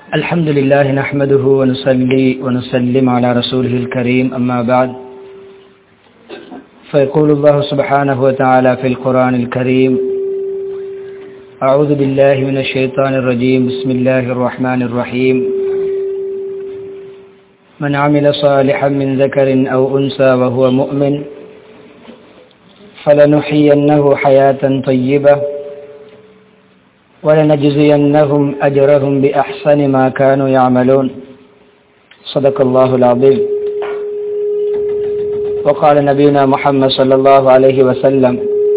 الحمد لله نحمده ونصلي ونسلم على رسوله الكريم أما بعد فيقول الله سبحانه وتعالى في القرآن الكريم أعوذ بالله من الشيطان الرجيم بسم الله الرحمن الرحيم من عمل صالحا من ذكر أو أنثى وهو مؤمن فلنحيينه حياة طيبة ولنجزينهم أجرهم بأحسن ما كانوا يعملون صدق الله العظيم وقال نبينا محمد صلى الله عليه وسلم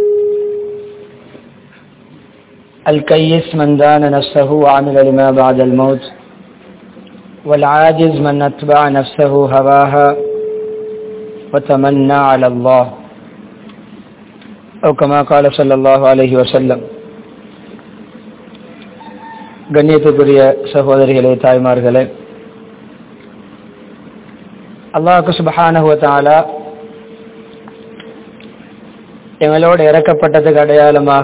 الكيس من دان نفسه وعمل لما بعد الموت والعاجز من أتبع نفسه هواها وتمنى على الله أو كما قال صلى الله عليه وسلم கண்ணியத்துக்குரிய சகோதரிகளே தாய்மார்களே அல்லாஹு சுபஹானஹுவத்தாலா எங்களோடு இறக்கப்பட்டதுக்கு அடையாளமாக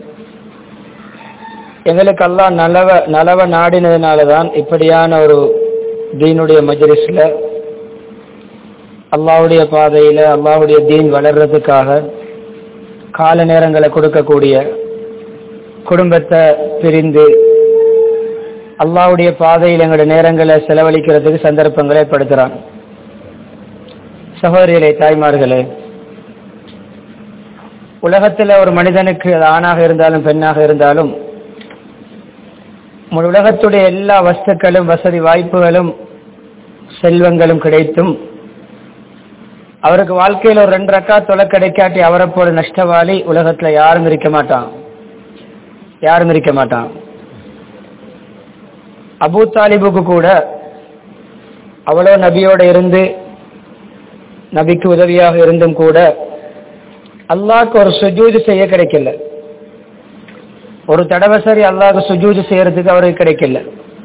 எங்களுக்கு அல்லாஹ் நலவ நலவ நாடினதுனால தான் இப்படியான ஒரு தீனுடைய மஜ்லிஸில் அல்லாவுடைய பாதையில் அல்லாவுடைய தீன் வளர்றதுக்காக கால நேரங்களை கொடுக்கக்கூடிய குடும்பத்தை பிரிந்து அல்லாவுடைய பாதையில் எங்களுடைய நேரங்களை செலவழிக்கிறதுக்கு சந்தர்ப்பங்களை ஏற்படுத்துகிறான் சகோதரிகளே தாய்மார்களே உலகத்தில் ஒரு மனிதனுக்கு ஆணாக இருந்தாலும் பெண்ணாக இருந்தாலும் உலகத்துடைய எல்லா வஸ்துக்களும் வசதி வாய்ப்புகளும் செல்வங்களும் கிடைத்தும் அவருக்கு வாழ்க்கையில் ஒரு ரெண்டு ரக்கா தொலை கிடைக்காட்டி அவரை போல நஷ்டவாளி உலகத்துல யாரும் இருக்க மாட்டான் யாரும் இருக்க மாட்டான் அபு தாலிபுக்கு கூட அவ்வளோ நபியோட இருந்து நபிக்கு உதவியாக இருந்தும் கூட அல்லாஹ்க்கு ஒரு சுஜூது செய்ய கிடைக்கல ஒரு தடவை சரி அல்லாஹ் சுஜூது செய்யறதுக்கு அவருக்கு கிடைக்கல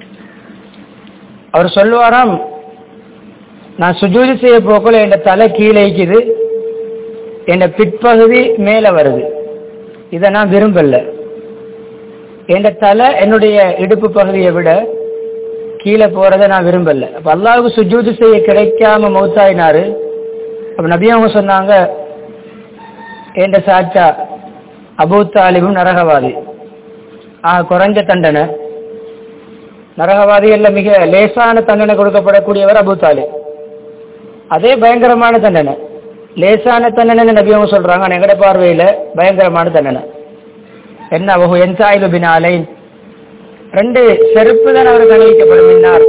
அவர் சொல்லுவாராம் நான் சுஜூது செய்ய போக்கல என் தலை கீழே இருக்குது என் பிற்பகுதி மேல வருது இதை நான் விரும்பல என் தலை என்னுடைய இடுப்பு பகுதியை விட கீழே போறதை நான் விரும்பல அப்ப அல்லாவுக்கு சுஜூது செய்ய கிடைக்காம மௌத்தாயினாரு அப்ப நபியவங்க சொன்னாங்க என்ற சாச்சா அபூ தாலிபும் நரகவாதி ஆ குறைஞ்ச தண்டனை நரகவாதிகள்ல மிக லேசான தண்டனை கொடுக்கப்படக்கூடியவர் அபூ தாலிப் அதே பயங்கரமான தண்டனை லேசான தண்டனை நபியவங்க சொல்றாங்க ஆனா எங்கட பார்வையில பயங்கரமான தண்டனை என்ன வகு என்சாயிலு பினாலை ரெண்டு செருப்பு தான் அவருக்கு அணிவிக்கப்படும் என்னார்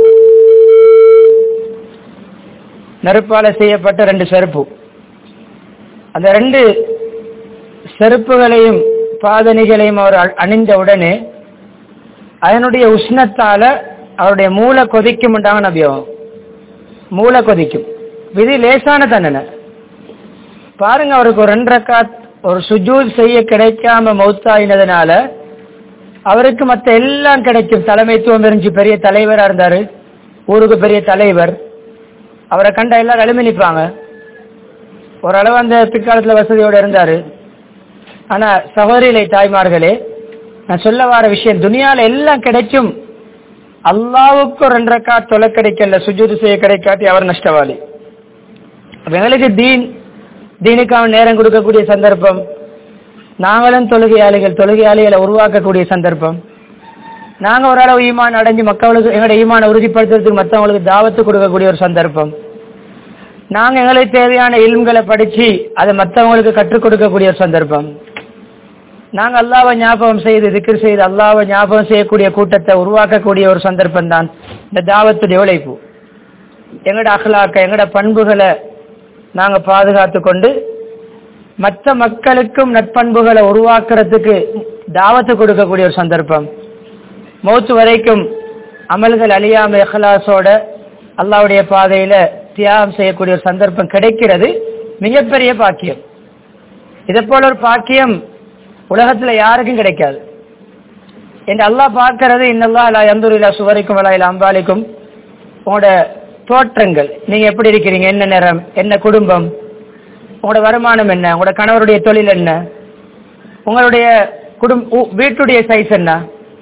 நெருப்பால செய்யப்பட்ட ரெண்டு செருப்பு அந்த ரெண்டு செருப்புகளையும் பாதணிகளையும் அவர் அணிந்த உடனே அதனுடைய உஷ்ணத்தால அவருடைய மூளை கொதிக்கும் நபியம் மூளை கொதிக்கும் விதி லேசான தண்டனை பாருங்க அவருக்கு ஒரு ரெண்டு ரக்காத் ஒரு சுஜூத் செய்ய கிடைக்காம மௌத்தாயினதுனால அவருக்கு மற்ற எல்லாம் கிடைக்கும் தலைமைத்துவம் இருந்துச்சு பெரிய தலைவரா இருந்தாரு ஊருக்கு பெரிய தலைவர் அவரை கண்ட எல்லாரும் எழுமி நிற்பாங்க ஓரளவு அந்த பிற்காலத்துல வசதியோட இருந்தாரு ஆனா சகோதரிகளை தாய்மார்களே நான் சொல்ல வர விஷயம் துனியால எல்லாம் கிடைக்கும் அல்லாவுக்கு ரெண்டு ரக்கா தொலை கிடைக்கல சுஜூது செய்ய கிடைக்காட்டி அவர் நஷ்டவாளி எங்களுக்கு தீன் தீனுக்கான நேரம் கொடுக்கக்கூடிய சந்தர்ப்பம் நாங்களும் தொழுகையாளிகள் தொழுகையாளிகளை உருவாக்கக்கூடிய சந்தர்ப்பம் நாங்கள் ஓரளவு ஈமான் அடைஞ்சு மக்களுக்கு எங்களோட ஈமானை உறுதிப்படுத்துறதுக்கு மற்றவங்களுக்கு தாவத்து கொடுக்கக்கூடிய ஒரு சந்தர்ப்பம் நாங்கள் எங்களுக்கு தேவையான இல்ம்களை படித்து அதை மற்றவங்களுக்கு கற்றுக் கொடுக்கக்கூடிய ஒரு சந்தர்ப்பம் நாங்கள் அல்லாவை ஞாபகம் செய்து திக்கர் செய்து அல்லாவை ஞாபகம் செய்யக்கூடிய கூட்டத்தை உருவாக்கக்கூடிய ஒரு சந்தர்ப்பம் தான் இந்த தாவத்துடைய உழைப்பு எங்களோட அகலாக்க எங்களோட பண்புகளை நாங்கள் பாதுகாத்து கொண்டு மற்ற மக்களுக்கும் நட்பண்புகளை உருவாக்குறதுக்கு தாவத்து கொடுக்கக்கூடிய ஒரு சந்தர்ப்பம் மௌத்து வரைக்கும் அமல்கள் அழியாம எஹலாசோட அல்லாவுடைய பாதையில தியாகம் செய்யக்கூடிய ஒரு சந்தர்ப்பம் கிடைக்கிறது மிகப்பெரிய பாக்கியம் இதை போல ஒரு பாக்கியம் உலகத்துல யாருக்கும் கிடைக்காது என்று அல்லாஹ் பார்க்கறது இன்னல்லா இல்லா எந்தூரிலா சுவரிக்கும் வலாயில அம்பாலிக்கும் உங்களோட தோற்றங்கள் நீங்க எப்படி இருக்கிறீங்க என்ன நிறம் என்ன குடும்பம் உங்களோட வருமானம் என்ன உங்களோட கணவருடைய தொழில் என்ன உங்களுடைய குடும் உ- வீட்டுடைய சைஸ் என்ன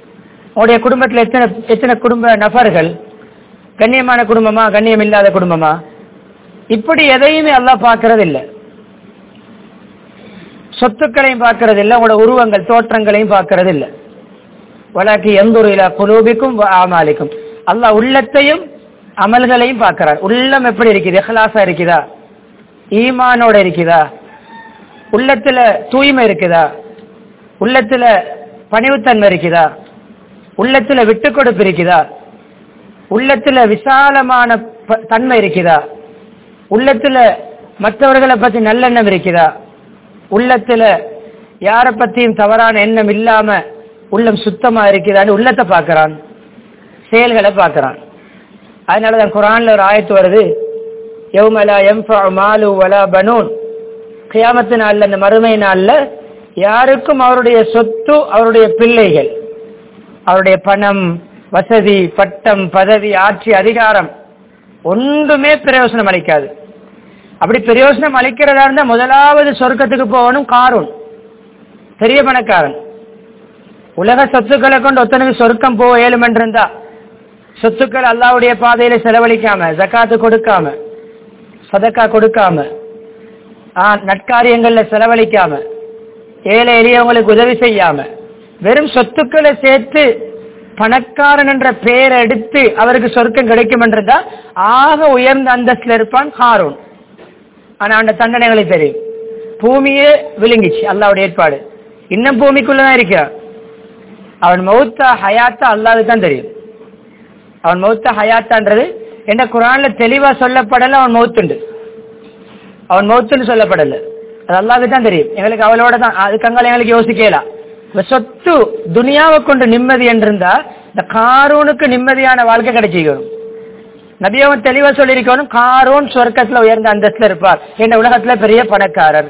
உங்களுடைய குடும்பத்தில் எத்தனை எத்தனை குடும்ப நபர்கள் கண்ணியமான குடும்பமா கண்ணியம் இல்லாத குடும்பமா இப்படி எதையுமே அல்லாஹ் பார்க்கறது இல்லை சொத்துக்களையும் பார்க்கறது இல்லை உங்களோட உருவங்கள் தோற்றங்களையும் பார்க்கறது இல்லை வழக்கு எந்தொரு இலா குலூபிக்கும் ஆமாலிக்கும் அல்லாஹ் உள்ளத்தையும் அமல்களையும் பார்க்கிறார் உள்ளம் எப்படி இருக்குது எஹ்லாசா இருக்குதா ஈமானோட இருக்குதா உள்ளத்துல தூய்மை இருக்குதா உள்ளத்துல பணிவுத்தன்மை இருக்குதா உள்ளத்துல விட்டு கொடுப்பு இருக்குதா உள்ளத்துல விசாலமான ப- தன்மை இருக்குதா உள்ளத்துல மற்றவர்களை பத்தி நல்லெண்ணம் இருக்குதா உள்ளத்துல யார பத்தியும் தவறான எண்ணம் இல்லாம உள்ளம் சுத்தமா இருக்குதான்னு உள்ளத்தை பார்க்கறான் செயல்களை பார்க்கறான் அதனாலதான் குரான்ல ஒரு ஆயத்து வருது யௌமலா யன்ஃபஉ மாலு வலா பனூன் கியாமத்து நாள்ல அந்த மறுமை நாள்ல யாருக்கும் அவருடைய சொத்து அவருடைய பிள்ளைகள் அவருடைய பணம் வசதி பட்டம் பதவி ஆட்சி அதிகாரம் ஒன்றுமே பிரயோசனம் அளிக்காது அப்படி பிரயோசனம் அளிக்கிறதா இருந்தா முதலாவது சொர்க்கத்துக்கு போகணும் காரூன் பெரிய பணக்காரன் உலக சொத்துக்களை கொண்டு ஒத்தனுக்கு சொர்க்கம் போக ஏழுமென்றிருந்தா சொத்துக்கள் அல்லாவுடைய பாதையில செலவழிக்காம ஜக்காத்து கொடுக்காம சதக்கா கொடுக்காம ஆ, நட்காரியங்கள்ல செலவழிக்காம ஏழை எளியவங்களுக்கு உதவி செய்யாம வெறும் சொத்துக்களை சேர்த்து பணக்காரன் என்ற பெயரை எடுத்து அவருக்கு சொர்க்கம் கிடைக்கும் என்றதா ஆக உயர்ந்த அந்தஸ்துல இருப்பான் ஹாரூன் ஆனா அந்த தண்டனைகளை தெரியும் பூமியே விழுங்கிச்சு அல்லாவுடைய ஏற்பாடு இன்னும் பூமிக்குள்ளதான் இருக்கிறான் அவன் மௌத்தா ஹயாத்தா அல்லாவுக்கு தான் தெரியும் அவன் மௌத்தா ஹயாத்தான்றது என்ன குரான்ல தெளிவா சொல்லப்படல அவன் மௌத்துண்டு அவன் மௌத்துன்னு சொல்லப்படல அது அல்லாவுக்கு தான் தெரியும் எங்களுக்கு அவளோட தான் அதுக்கங்கால எங்களுக்கு யோசிக்கலாம் இந்த சொத்து துனியாவை கொண்டு நிம்மதி என்றிருந்தா இந்த காரூனுக்கு நிம்மதியான வாழ்க்கை கிடைச்சிக்கணும் நபியவன் தெளிவா சொல்லியிருக்கணும் காரூன் சொர்க்கத்துல உயர்ந்த அந்தஸ்துல இருப்பார் இந்த உலகத்துல பெரிய பணக்காரர்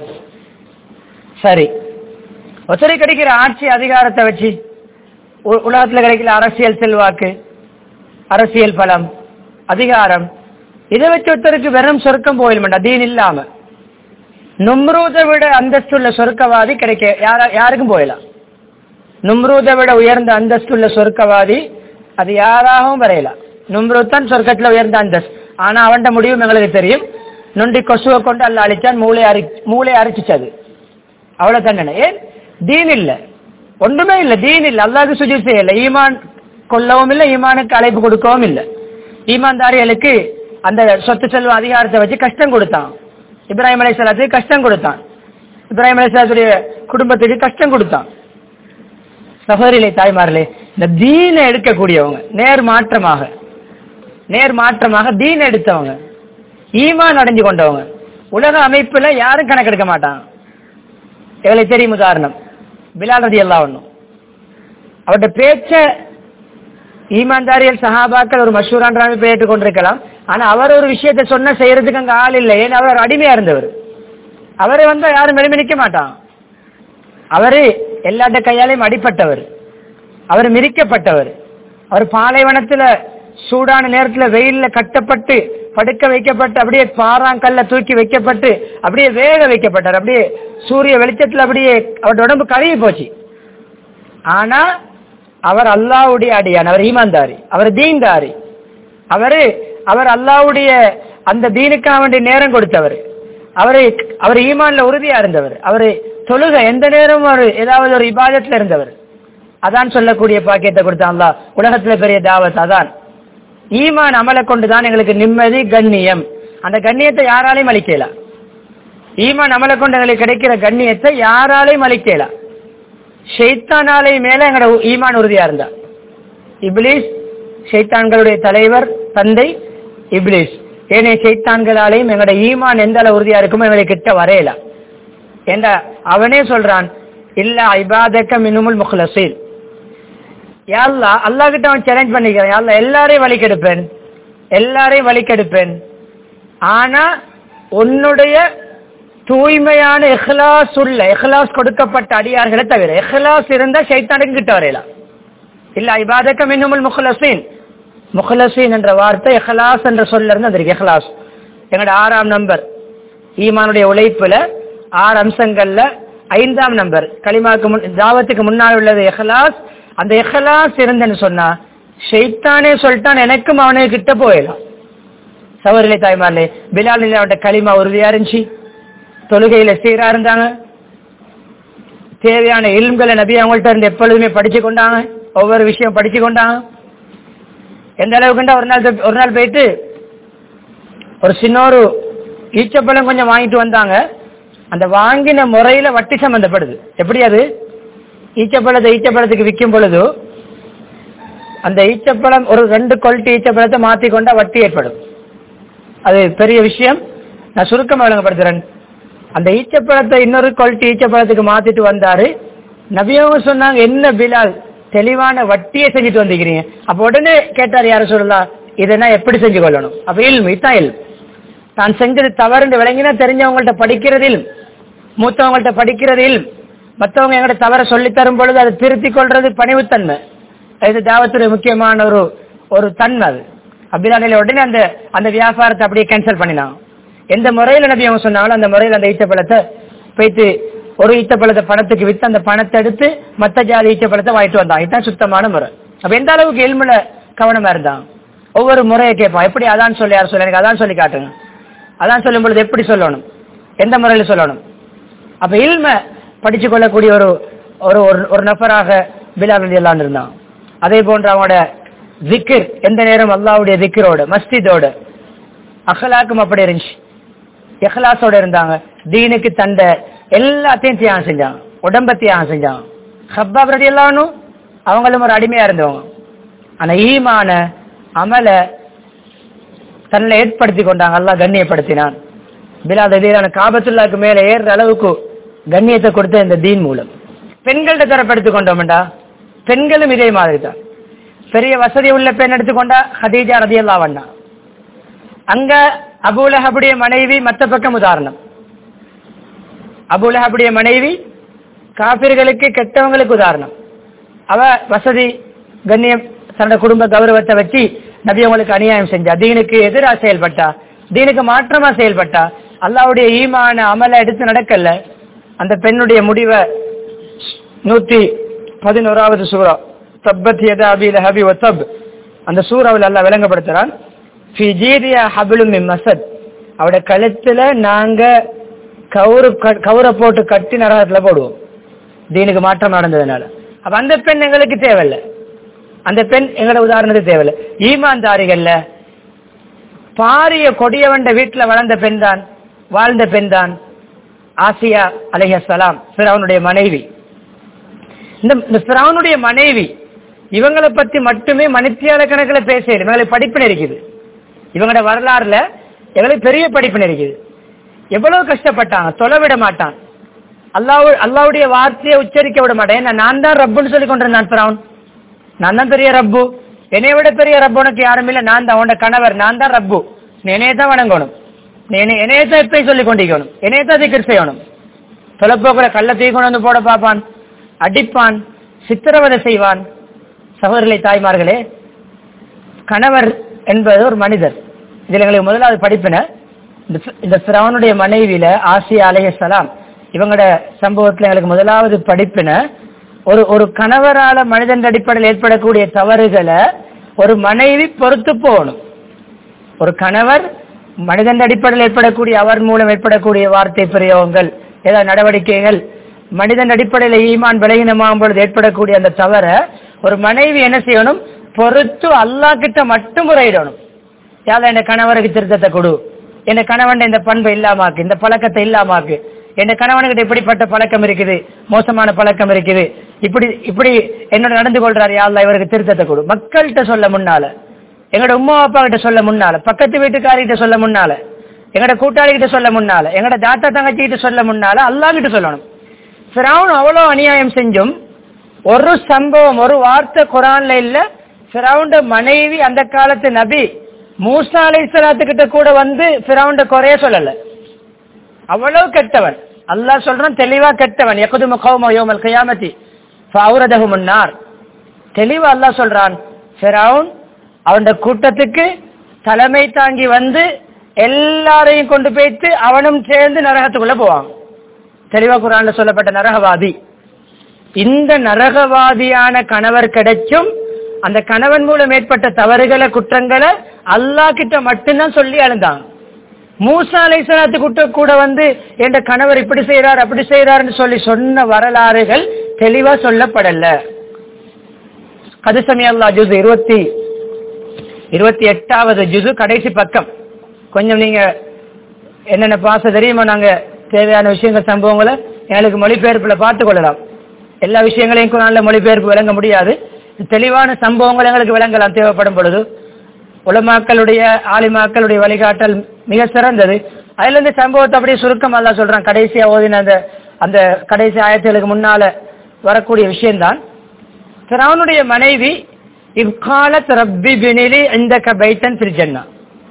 சரி ஒசரி கிடைக்கிற ஆட்சி அதிகாரத்தை வச்சு உ- உலகத்துல கிடைக்கிற அரசியல் செல்வாக்கு அரசியல் பலம் அதிகாரம் இதை வச்சு ஒருத்தருக்கு வெறும் சொர்க்கம் போயிடுமாண்டா தீன் இல்லாம நும்ரூதை விட அந்தஸ்துள்ள சொர்க்கவாதி கிடைக்க யாரா யாருக்கும் போயிடலாம் நும்ரூதை விட உயர்ந்த அந்தஸ்துள்ள சொர்க்கவாதி அது யாராகவும் வரையலாம் நும்ரூத் தான் சொர்க்கத்துல உயர்ந்த அந்தஸ்து ஆனா அவன்ட முடிவும் எங்களுக்கு தெரியும் நொண்டி கொசுவை கொண்டு அல்ல அழிச்சான் மூளை அரி மூளை அரிச்சிச்சது அவ்வளவு தண்டனை ஏன் தீன் இல்ல ஒன்றுமே இல்ல தீன் இல்ல அல்லாஹ்க்கு சுஜூத் செய்யல ஈமான் கொல்லவும் இல்லை ஈமானுக்கு அழைப்பு கொடுக்கவும் இல்லை ஈமான்தாரிகளுக்கு அந்த சொத்து செல்வ அதிகாரத்தை வச்சு கஷ்டம் கொடுத்தான் இப்ராஹிம் அலைஹிஸ்ஸலாத்துக்கு கஷ்டம் கொடுத்தான் இப்ராஹிம் அலைஹிஸ்ஸலாத்துடைய குடும்பத்துக்கு கஷ்டம் கொடுத்தான் சகோதரிலே தாய்மார்களே இந்த தீனை எடுக்கக்கூடியவங்க நேர் மாற்றமாக நேர் மாற்றமாக தீன் எடுத்தவங்க ஈமான் அடைஞ்சு கொண்டவங்க உலக அமைப்புல யாரும் கணக்கெடுக்க மாட்டாங்க எங்களுக்கு தெரியும் உதாரணம் பிலால் ரதி எல்லாம் ஒண்ணும் அவருடைய பேச்ச ஈமான்தாரியல் சஹாபாக்கள் ஒரு மஷூரான்ற அமைப்பை ஏற்றுக்கொண்டிருக்கலாம் ஆனா அவர் ஒரு விஷயத்தை சொன்ன செய்யறதுக்கு அங்க ஆள் இல்லை ஏன்னா அவர் ஒரு அடிமையா இருந்தவர் அவரை வந்தா யாரும் வெளிமே நிக்க மாட்டான் அவரு எல்லாட்ட கையாலையும் அடிப்பட்டவர் அவர் மிதிக்கப்பட்டவர் அவர் பாலைவனத்துல சூடான நேரத்துல வெயில்ல கட்டப்பட்டு படுக்க வைக்கப்பட்டு அப்படியே பாறாங்கல்ல தூக்கி வைக்கப்பட்டு அப்படியே வேக வைக்கப்பட்டார் அப்படியே சூரிய வெளிச்சத்துல அப்படியே அவருடைய உடம்பு கருகி போச்சு ஆனா அவர் அல்லாவுடைய அடியான் அவர் ஈமான்தாரி அவர் தீன்தாரி அவரு அவர் அல்லாவுடைய அந்த தீனுக்காக வேண்டிய நேரம் கொடுத்தவர் அவரை அவர் ஈமான்ல உறுதியா இருந்தவர் அவரு தொழுக எந்த நேரமும் அவர் ஏதாவது ஒரு இபாதத்துல இருந்தவர் அதான் சொல்லக்கூடிய பாக்கியத்தை கொடுத்தான் அல்லாஹ் உலகத்துல பெரிய தாவத் அதான் ஈமான் அமலை கொண்டுதான் எங்களுக்கு நிம்மதி கண்ணியம் அந்த கண்ணியத்தை யாராலையும் அளிக்கலாம் ஈமான் அமலை கொண்டு எங்களுக்கு கிடைக்கிற கண்ணியத்தை யாராலையும் அளிக்கலாம் ஷெய்தானாலை மேல எங்களோட ஈமான் உறுதியா இருந்தா இப்லீஸ் ஷைத்தான்களுடைய தலைவர் தந்தை இப்லீஸ் ஏனைய ஷைத்தான்களாலையும் எங்களோட ஈமான் எந்த அளவு உறுதியா இருக்குமோ எங்களை கிட்ட வரையலாம் என்ற அவனே சொல்றான் இல்ல ஐபாதக்க மினுமுல் முஹ்லசீன் யாழ்லா அல்லா கிட்ட அவன் சேலஞ்ச் பண்ணிக்கிறான் யாழ்லா எல்லாரையும் வழிக்கெடுப்பேன் எல்லாரையும் வழிக்கெடுப்பேன் ஆனா உன்னுடைய தூய்மையான இஹ்லாஸ் உள்ள இஹ்லாஸ் கொடுக்கப்பட்ட அடியார்களை தவிர இஹ்லாஸ் இருந்தா ஷைத்தானுக்கு கிட்ட வரையலாம் இல்ல ஐபாதக்க மின்னுமுல் முஹ்லசீன் முஹ்லசீன் என்ற வார்த்தை இஹ்லாஸ் என்ற சொல்ல இருந்து வந்திருக்கு இஹ்லாஸ் எங்களோட ஆறாம் நம்பர் ஈமானுடைய உழைப்புல ஆறு அம்சங்கள்ல ஐந்தாம் நம்பர் களிமாக்கு முன் தாவத்துக்கு முன்னால் உள்ளது இஹ்லாஸ் அந்த இஹ்லாஸ் இருந்தேன்னு சொன்னா ஷைத்தானே சொல்லிட்டான் எனக்கும் அவனே கிட்ட போயிடலாம் சவரிலே தாய்மார்லே பிலாலில் அவன்கிட்ட களிமா உறுதியா இருந்துச்சு தொழுகையில சீரா இருந்தாங்க தேவையான இல்ம்களை நபி அவங்கள்ட்ட இருந்து எப்பொழுதுமே படிச்சு கொண்டாங்க ஒவ்வொரு விஷயம் படிச்சு கொண்டாங்க எந்த அளவுக்குண்டா ஒரு நாள் ஒரு நாள் போயிட்டு ஒரு சின்ன ஒரு ஈச்சப்பழம் கொஞ்சம் வாங்கிட்டு வந்தாங்க அந்த வாங்கின முறையில வட்டி சம்பந்தப்படுது எப்படி அது ஈச்சப்பழத்தை ஈச்சப்பழத்துக்கு விற்கும் பொழுது அந்த ஈச்சப்பழம் ஒரு ரெண்டு குவாலிட்டி ஈச்சப்பழத்தை மாத்தி கொண்டா வட்டி ஏற்படும் அது பெரிய விஷயம் நான் சுருக்கமா விளங்கப்படுத்துறேன் அந்த ஈச்சப்பழத்தை இன்னொரு குவாலிட்டி ஈச்சப்பழத்துக்கு மாத்திட்டு வந்தாரு நபியவங்க சொன்னாங்க என்ன பிலால் தெளிவான வட்டியை செஞ்சுட்டு வந்திருக்கிறீங்க அப்ப உடனே கேட்டார் யார சொல்லலாம் இதை நான் எப்படி செஞ்சு கொள்ளணும் அப்ப இல்ம் இதான் இல்ம் தான் செஞ்சது தவறுன்னு விளங்கினா தெரிஞ்சவங்கள்ட்ட படிக்கிறதில் மூத்தவங்கள்ட்ட படிக்கிறதில் மற்றவங்க எங்கள்ட்ட தவற சொல்லி தரும் பொழுது அதை திருத்தி கொள்றது பணிவுத்தன்மை இது தாவத்துடைய முக்கியமான ஒரு ஒரு தன்மை அது அப்படிதான் உடனே அந்த அந்த வியாபாரத்தை அப்படியே கேன்சல் பண்ணினாங்க எந்த முறையில நபி அவங்க சொன்னாங்களோ அந்த முறையில் அந்த ஈச்சப்பழத்தை போயிட்டு ஒரு ஈச்சப்பழத்தை பணத்துக்கு வித்து அந்த பணத்தை எடுத்து மத்த ஜாதி ஈச்சப்பழத்தை வாங்கிட்டு வந்தாங்க இதுதான் சுத்தமான முறை அப்ப எந்த அளவுக்கு எல்முல கவனமா இருந்தாங்க ஒவ்வொரு முறையை கேட்பான் எப்படி அதான் சொல்லி யார் சொல்ல எனக்கு அதான் சொல்லி காட்டுங்க அதான் சொல்லும் பொழுது எப்படி சொல்லணும் எந்த முறையில் சொல்லணும் அப்ப இல்ம படிச்சு கொள்ளக்கூடிய ஒரு ஒரு ஒரு- ஒரு நபராக பிலால் ரலி அல்லாஹ் இருந்தான் அதே போன்று அவங்களோட திக்ர் எந்த நேரம் அல்லாவுடைய திக்ரோட மஸ்ஜிதோட அகலாக்கும் அப்படி இருந்துச்சு இஹ்லாஸோட இருந்தாங்க தீனுக்கு தந்த எல்லாத்தையும் தியாகம் செஞ்சாங்க உடம்ப தியாகம் செஞ்சாங்க ஹப்பாப் ரடி எல்லாரும் அவங்களும் ஒரு அடிமையா இருந்தவங்க ஆனா ஈமான அமல தன்னை ஏற்படுத்தி கொண்டாங்க அல்லாஹ் கண்ணியப்படுத்தினான் பிலால் எதிரான காபத்துல்லாக்கு மேல ஏறுற அளவுக்கு கண்ணியத்தை கொடுத்த இந்த தீன் மூலம் பெண்கள்ட்ட தரப்படுத்திக் கொண்டோம்டா பெண்களும் இதே மாதிரி தான் பெரிய வசதி உள்ள பெண் எடுத்துக்கொண்டா ஹதீஜா ரதியல்லா வண்ணா அங்க அபூலஹபுடைய மனைவி மத்த பக்கம் உதாரணம் அபூலஹபுடைய மனைவி காபிர்களுக்கு கெட்டவங்களுக்கு உதாரணம் அவ வசதி கண்ணியம் தன்னோட குடும்ப கௌரவத்தை வச்சு நபி அவங்களுக்கு அநியாயம் செஞ்சா தீனுக்கு எதிராக செயல்பட்டா தீனுக்கு மாற்றமா செயல்பட்டா அல்லாவுடைய ஈமான அமல எடுத்து நடக்கல அந்த பெண்ணுடைய முடிவை நூத்தி பதினோராவது சூறா தப்பத் யதா அபி லஹபி வத்தப் அந்த சூறாவில் அல்லாஹ் விளங்கப்படுத்துறான் ஃபி ஜீரியா ஹபிலும் மின் மசத் அவட கழுத்துல நாங்க கவுரு க- கவுரை போட்டு கட்டி நரகத்துல போடுவோம் தீனுக்கு மாற்றம் நடந்ததுனால அப்ப அந்த பெண் எங்களுக்கு தேவையில்லை அந்த பெண் எங்களோட உதாரணத்துக்கு தேவையில்லை ஈமான்தாரிகள்ல பாரிய கொடியவண்ட வீட்டுல வளர்ந்த பெண் தான் வாழ்ந்த பெண் தான் ஆசியா அலைஹலாம் பிறவனுடைய மனைவி இந்த இந்த பிறவனுடைய மனைவி இவங்களை பத்தி மட்டுமே மணித்தியால கணக்கில் பேசுறது இவங்களுக்கு படிப்பினை இருக்குது இவங்களோட வரலாறுல எங்களுக்கு பெரிய படிப்பினை இருக்குது எவ்வளவு கஷ்டப்பட்டாங்க தொலை விட மாட்டான் அல்லாஹ் அல்லாவுடைய வார்த்தையை உச்சரிக்க விட மாட்டேன் ஏன்னா நான் தான் ரப்புன்னு சொல்லி கொண்டிருந்தான் பிறவன் நான் தான் பெரிய ரப்பு என்னை விட பெரிய ரப்பு உனக்கு யாரும் இல்லை நான் தான் உன்னோட கணவர் நான் தான் ரப்பு நீ என்னைய தான் வணங்கணும் நீ என்னை என்னைய தான் எப்பயும் சொல்லி கொண்டிருக்கணும் என்னைய தான் திக்கர் செய்யணும் தொலைப்போக்குல கள்ள தூக்கி கொண்டு வந்து போட பார்ப்பான் அடிப்பான் சித்திரவதை செய்வான் சகோதரர்களை தாய்மார்களே கணவர் என்பது ஒரு மனிதர் இதுல எங்களுக்கு முதலாவது படிப்பின இந்த ஃபி- இந்த பிறவனுடைய மனைவியில ஆசியா அலைஹிஸ்ஸலாம் இவங்களோட சம்பவத்துல எங்களுக்கு முதலாவது படிப்பின ஒரு ஒரு கணவரால மனிதன் அடிப்படையில் ஏற்படக்கூடிய தவறுகளை ஒரு மனைவி பொறுத்து போகணும் ஒரு கணவர் மனிதன் அடிப்படையில் ஏற்படக்கூடிய அவர் மூலம் ஏற்படக்கூடிய வார்த்தை பிரயோகங்கள் ஏதாவது நடவடிக்கைகள் மனிதன் அடிப்படையில் ஈமான் விலகினமாகும் பொழுது ஏற்படக்கூடிய அந்த தவற ஒரு மனைவி என்ன செய்யணும் பொறுத்து அல்லாஹ் கிட்ட மட்டும் முறையிடணும் யாத என் கணவருக்கு திருத்தத்தை கொடு என் கணவன் இந்த பண்பை இல்லாமாக்கு இந்த பழக்கத்தை இல்லாமாக்கு என் கணவனுக்கிட்ட இப்படிப்பட்ட பழக்கம் இருக்குது மோசமான பழக்கம் இருக்குது இப்படி இப்படி என்னோட நடந்து கொள்றாரு யாழ்லா இவருக்கு திருத்தத்தை கொடு மக்கள்கிட்ட சொல்ல முன்னால எங்களோட உம்மா அப்பா கிட்ட சொல்ல முன்னால பக்கத்து வீட்டுக்காரிகிட்ட சொல்ல முன்னால எங்கட கூட்டாளி கிட்ட சொல்ல முன்னால எங்கட தாத்தா தங்கச்சி கிட்ட சொல்ல முன்னால அல்லாஹ் கிட்ட சொல்லணும் ஃபிரௌன் அவ்வளவு அநியாயம் செஞ்சும் ஒரு சம்பவம் ஒரு வார்த்தை குரான்ல இல்ல ஃபிரௌண்ட மனைவி அந்த காலத்து நபி மூசா அலைஹிஸ்ஸலாத்து கிட்ட கூட வந்து ஃபிரௌண்ட குறைய சொல்லல அவ்வளவு கெட்டவன் அல்லாஹ் சொல்றான் தெளிவா கெட்டவன் யகுதுமு கௌம யௌமல் கியாமத்தி ஃபஅவ்ரதஹும் النار தெளிவா அல்லாஹ் சொல்றான் ஃபிரௌன் அவன் கூட்டத்துக்கு தலைமை தாங்கி வந்து எல்லாரையும் கொண்டு போயிட்டு அவனும் சேர்ந்து நரகத்துக்குள்ள போவான் தெளிவா குரான்ல சொல்லப்பட்ட நரகவாதி இந்த நரகவாதியான கணவர் கிடைச்சும் அந்த கணவன் மூலம் ஏற்பட்ட தவறுகளை குற்றங்களை அல்லாஹ் கிட்ட மட்டும்தான் சொல்லி அழுந்தாங்க மூசா அலைசலாத்து குட்ட கூட வந்து என்ற கணவர் இப்படி செய்யறார் அப்படி செய்யறாருன்னு சொல்லி சொன்ன வரலாறுகள் தெளிவா சொல்லப்படல கதுசமி அல்லா ஜுஸ் இருபத்தி இருபத்தி எட்டாவது ஜுசு கடைசி பக்கம் கொஞ்சம் நீங்க என்னென்ன பாச தெரியுமா நாங்க தேவையான விஷயங்கள் சம்பவங்களை எங்களுக்கு மொழிபெயர்ப்புல பார்த்து கொள்ளலாம் எல்லா விஷயங்களையும் குரான்ல மொழிபெயர்ப்பு விளங்க முடியாது தெளிவான சம்பவங்கள் எங்களுக்கு விளங்கலாம் தேவைப்படும் பொழுது உலமாக்களுடைய ஆலிமாக்களுடைய வழிகாட்டல் மிக சிறந்தது அதுல இருந்து சம்பவத்தை அப்படியே சுருக்கம் அல்லா சொல்றான் கடைசியா ஓதின அந்த அந்த கடைசி ஆயத்துகளுக்கு முன்னால வரக்கூடிய விஷயம்தான் பிறவனுடைய மனைவி இவ்காலத் ரப்பி பினிலி இந்த கபைத்தன் பிரிஜன்னா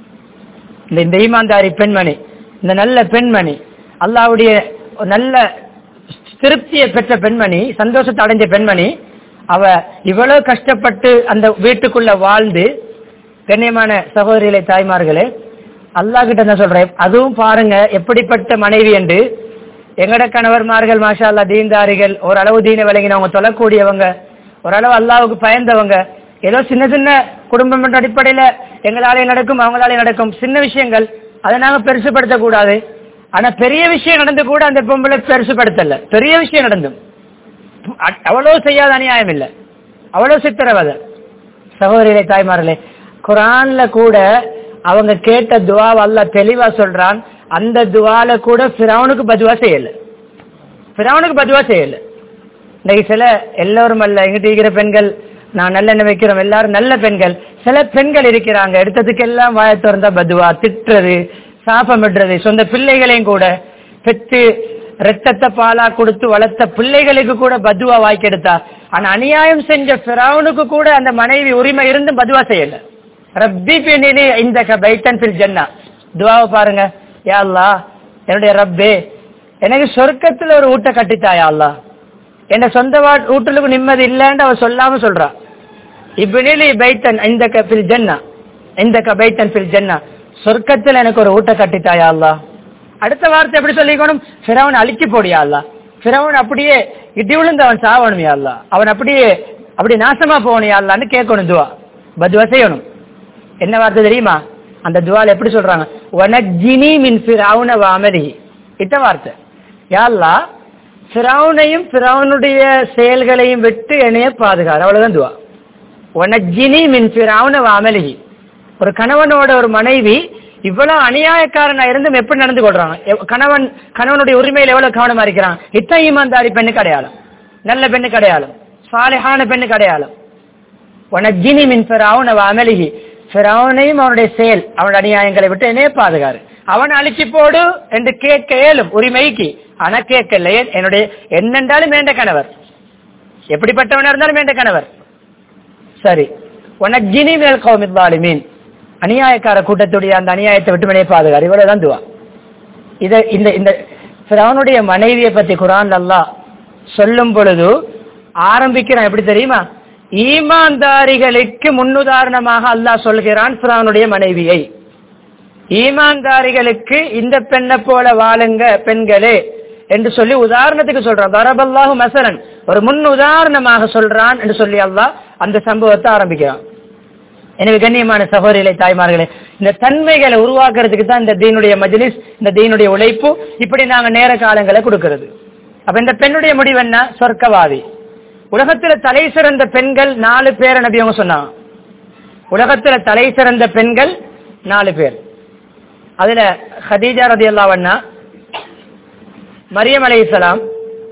இந்த இந்த ஈமான்தாரி பெண்மணி இந்த நல்ல பெண்மணி அல்லாவுடைய நல்ல திருப்தியை பெற்ற பெண்மணி சந்தோஷத்தை அடைஞ்ச பெண்மணி அவ இவ்வளவு கஷ்டப்பட்டு அந்த வீட்டுக்குள்ள வாழ்ந்து கண்ணியமான சகோதரிகளை தாய்மார்களே அல்லாஹ் கிட்ட என்ன சொல்றேன் அதுவும் பாருங்க எப்படிப்பட்ட மனைவி என்று எங்கட கணவர்மார்கள் மாஷா அல்லா தீன்தாரிகள் ஓரளவு தீன விளங்கினவங்க தொழக்கூடியவங்க ஓரளவு அல்லாவுக்கு பயந்தவங்க ஏதோ சின்ன சின்ன குடும்பம் என்ற அடிப்படையில எங்களாலே நடக்கும் அவங்களாலே நடக்கும் சின்ன விஷயங்கள் அதை நாங்க பெருசுபடுத்த கூடாது ஆனா பெரிய விஷயம் நடந்து கூட அந்த பொம்பளை பெருசுபடுத்தல பெரிய விஷயம் நடந்தும் அவ்வளவு செய்யாத அநியாயம் இல்லை அவ்வளவு சித்திரவதை சகோதரிகளை தாய்மார்களே குரான்ல கூட அவங்க கேட்ட துவாவை அல்ல தெளிவா சொல்றான் அந்த துவால கூட பிறவனுக்கு பதுவா செய்யல பிறவனுக்கு பதுவா செய்யல இன்னைக்கு சில எல்லோரும் அல்ல எங்கிட்ட இருக்கிற பெண்கள் நான் நல்லெண்ணெய் வைக்கிறோம் எல்லாரும் நல்ல பெண்கள் சில பெண்கள் இருக்கிறாங்க எடுத்ததுக்கு எல்லாம் வாய திறந்தா பதுவா திட்டுறது சாபமிடுறது சொந்த பிள்ளைகளையும் கூட பெற்று ரத்தத்தை பாலா கொடுத்து வளர்த்த பிள்ளைகளுக்கு கூட பதுவா வாய்க்கெடுத்தா ஆனா அநியாயம் செஞ்ச பிராவனுக்கு கூட அந்த மனைவி உரிமை இருந்து பதுவா செய்யல ரப்பி பெண்ணிலே இந்த பைத்தன் பில் ஜன்னா துவாவை பாருங்க யா அல்லா என்னுடைய ரப்பே எனக்கு சொர்க்கத்துல ஒரு ஊட்ட கட்டித்தாயா அல்லா என்ன சொந்த வீட்டுக்கு நிம்மதி இல்லைன்னு அவ சொல்லாம சொல்றா இப்பினிலி பைத்தன் இந்த பில் ஜன்னா இந்த பைத்தன் பில் ஜன்னா சொர்க்கத்துல எனக்கு ஒரு ஊட்ட கட்டித்தாயா அல்லா அடுத்த வார்த்தை எப்படி சொல்லிக்கணும் பிறவன் அழிச்சு போடியா அல்லா பிறவன் அப்படியே இடி விழுந்து அவன் சாவணும் அல்லா அவன் அப்படியே அப்படி நாசமா போகணும் அல்லான்னு கேட்கணும் துவா பதுவா செய்யணும் என்ன வார்த்தை தெரியுமா அந்த துவால எப்படி சொல்றாங்க வனஜினி மின் பிறவுன வாமதி இட்ட வார்த்தை யாழ்லா பிறவுனையும் பிறவனுடைய செயல்களையும் விட்டு என்னைய பாதுகார் அவ்வளவுதான் துவா வனஜினி மின் பிறவுன வாமலிகி ஒரு கணவனோட ஒரு மனைவி இவ்வளவு அநியாயக்காரனா இருந்தும் எப்படி நடந்து கொள்றாங்க கணவன் கணவனுடைய உரிமையில எவ்வளவு கவனமா இருக்கிறான் இத்தனை ஈமான்தாரி பெண்ணுக்கு அடையாளம் நல்ல பெண்ணுக்கு அடையாளம் சாலையான பெண்ணுக்கு அடையாளம் உனஜினி மின் பிறவுன வாமலிகி பிறவனையும் அவனுடைய செயல் அவனுடைய அநியாயங்களை விட்டு என்னே பாதுகாரு அவன் அழிச்சு போடு என்று கேட்க இயலும் உரிமைக்கு ஆனா கேட்கல என்னுடைய என்னென்றாலும் வேண்ட கணவர் எப்படிப்பட்டவனா இருந்தாலும் வேண்ட கணவர் சரி உனஜினி மேல் கௌமித்தாலி மீன் அநியாயக்கார கூட்டத்துடைய அந்த அநியாயத்தை விட்டு மனையை பாதுகாரு இவ்வளவுதான் துவா இத இந்த இந்த பிறவனுடைய மனைவியை பத்தி குரான் அல்லா சொல்லும் பொழுது ஆரம்பிக்கிறான் எப்படி தெரியுமா ஈமான்தாரிகளுக்கு முன்னுதாரணமாக அல்லாஹ் சொல்கிறான் பிறவனுடைய மனைவியை ஈமான்தாரிகளுக்கு இந்த பெண்ணை போல வாழுங்க பெண்களே என்று சொல்லி உதாரணத்துக்கு சொல்றான் வரபல்லாஹு மசரன் ஒரு முன் உதாரணமாக சொல்றான் என்று சொல்லி அல்லாஹ் அந்த சம்பவத்தை ஆரம்பிக்கிறான் எனவே கண்ணியமான சகோதரிகளை தாய்மார்களே இந்த தன்மைகளை உருவாக்குறதுக்கு தான் இந்த தீனுடைய மஜ்லிஸ் இந்த தீனுடைய உழைப்பு இப்படி நாங்க நேர காலங்களை கொடுக்கிறது அப்ப இந்த பெண்ணுடைய முடிவு என்ன சொர்க்கவாதி உலகத்துல தலை சிறந்த பெண்கள் நாலு பேர் நபி அவங்க சொன்னாங்க உலகத்துல தலை சிறந்த பெண்கள் நாலு பேர் அதுல ஹதீஜா ரதி அல்லாவண்ணா மரியம் அலை இஸ்லாம்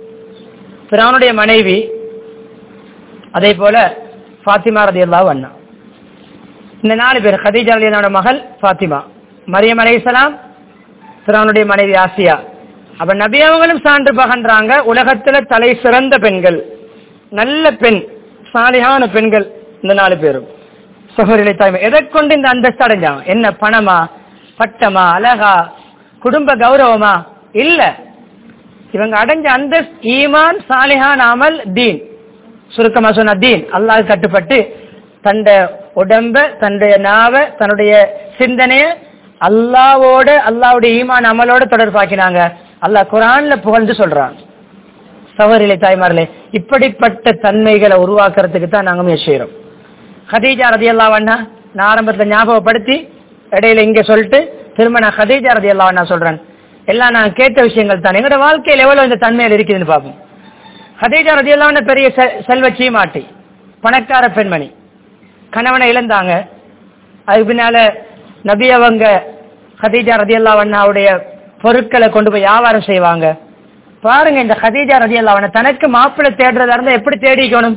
பிரானுடைய மனைவி அதே போல ஃபாத்திமா ரதி அல்லாஹ் அண்ணா இந்த நாலு பேர் ஹதீஜா ரலியனோட மகள் ஃபாத்திமா மரியம் அலைஹிஸ்ஸலாம் ஃபிரௌனுடைய மனைவி ஆசியா அப்ப நபி அவங்களும் சான்று பகன்றாங்க உலகத்துல தலை சிறந்த பெண்கள் நல்ல பெண் சாலியான பெண்கள் இந்த நாலு பேரும் சகோதரிகளை தாய்மை எதை கொண்டு இந்த அந்தஸ்து அடைஞ்சாங்க என்ன பணமா பட்டமா அழகா குடும்ப கௌரவமா இல்ல இவங்க அடைஞ்ச அந்தஸ்து ஈமான் சாலிஹான் அமல் தீன் சுருக்கமா சொன்ன தீன் அல்லாஹ் கட்டுப்பட்டு தண்ட உடம்ப தன்னுடைய நாவ தன்னுடைய சிந்தனைய அல்லாவோட அல்லாவுடைய ஈமான் அமலோட தொடர்பாக்கினாங்க அல்லாஹ் குரான்ல புகழ்ந்து சொல்றான் சகோதரிலே தாய்மார்களே இப்படிப்பட்ட தன்மைகளை உருவாக்குறதுக்கு தான் நாங்க முயற்சி செய்யறோம் ஹதீஜா ரதியல்லாஹு அன்ஹா நான் ஆரம்பத்துல ஞாபகப்படுத்தி இடையில இங்க சொல்லிட்டு திரும்ப நான் ஹதீஜா ரதியல்லாஹு அன்ஹா சொல்றேன் எல்லாம் நான் கேட்ட விஷயங்கள் தான் எங்களோட வாழ்க்கையில் எவ்வளவு இந்த தன்மையில் இருக்குதுன்னு பார்ப்போம் ஹதீஜா ரதியல்லாஹு அன்ஹா பெரிய செ- செல்வ சீமாட்டி பணக்கார பெண்மணி கணவனை இழந்தாங்க அதுக்கு பின்னால நபி அவங்க ஹதீஜா ரதியல்லாஹு அன்ஹாவுடைய பொருட்களை கொண்டு போய் வியாபாரம் செய்வாங்க பாருங்க இந்த ஹதீஜா ரதியல்லாஹு அன்ஹா தனக்கு மாப்பிள்ளை தேடுறதா இருந்தா எப்படி தேடிக்கணும்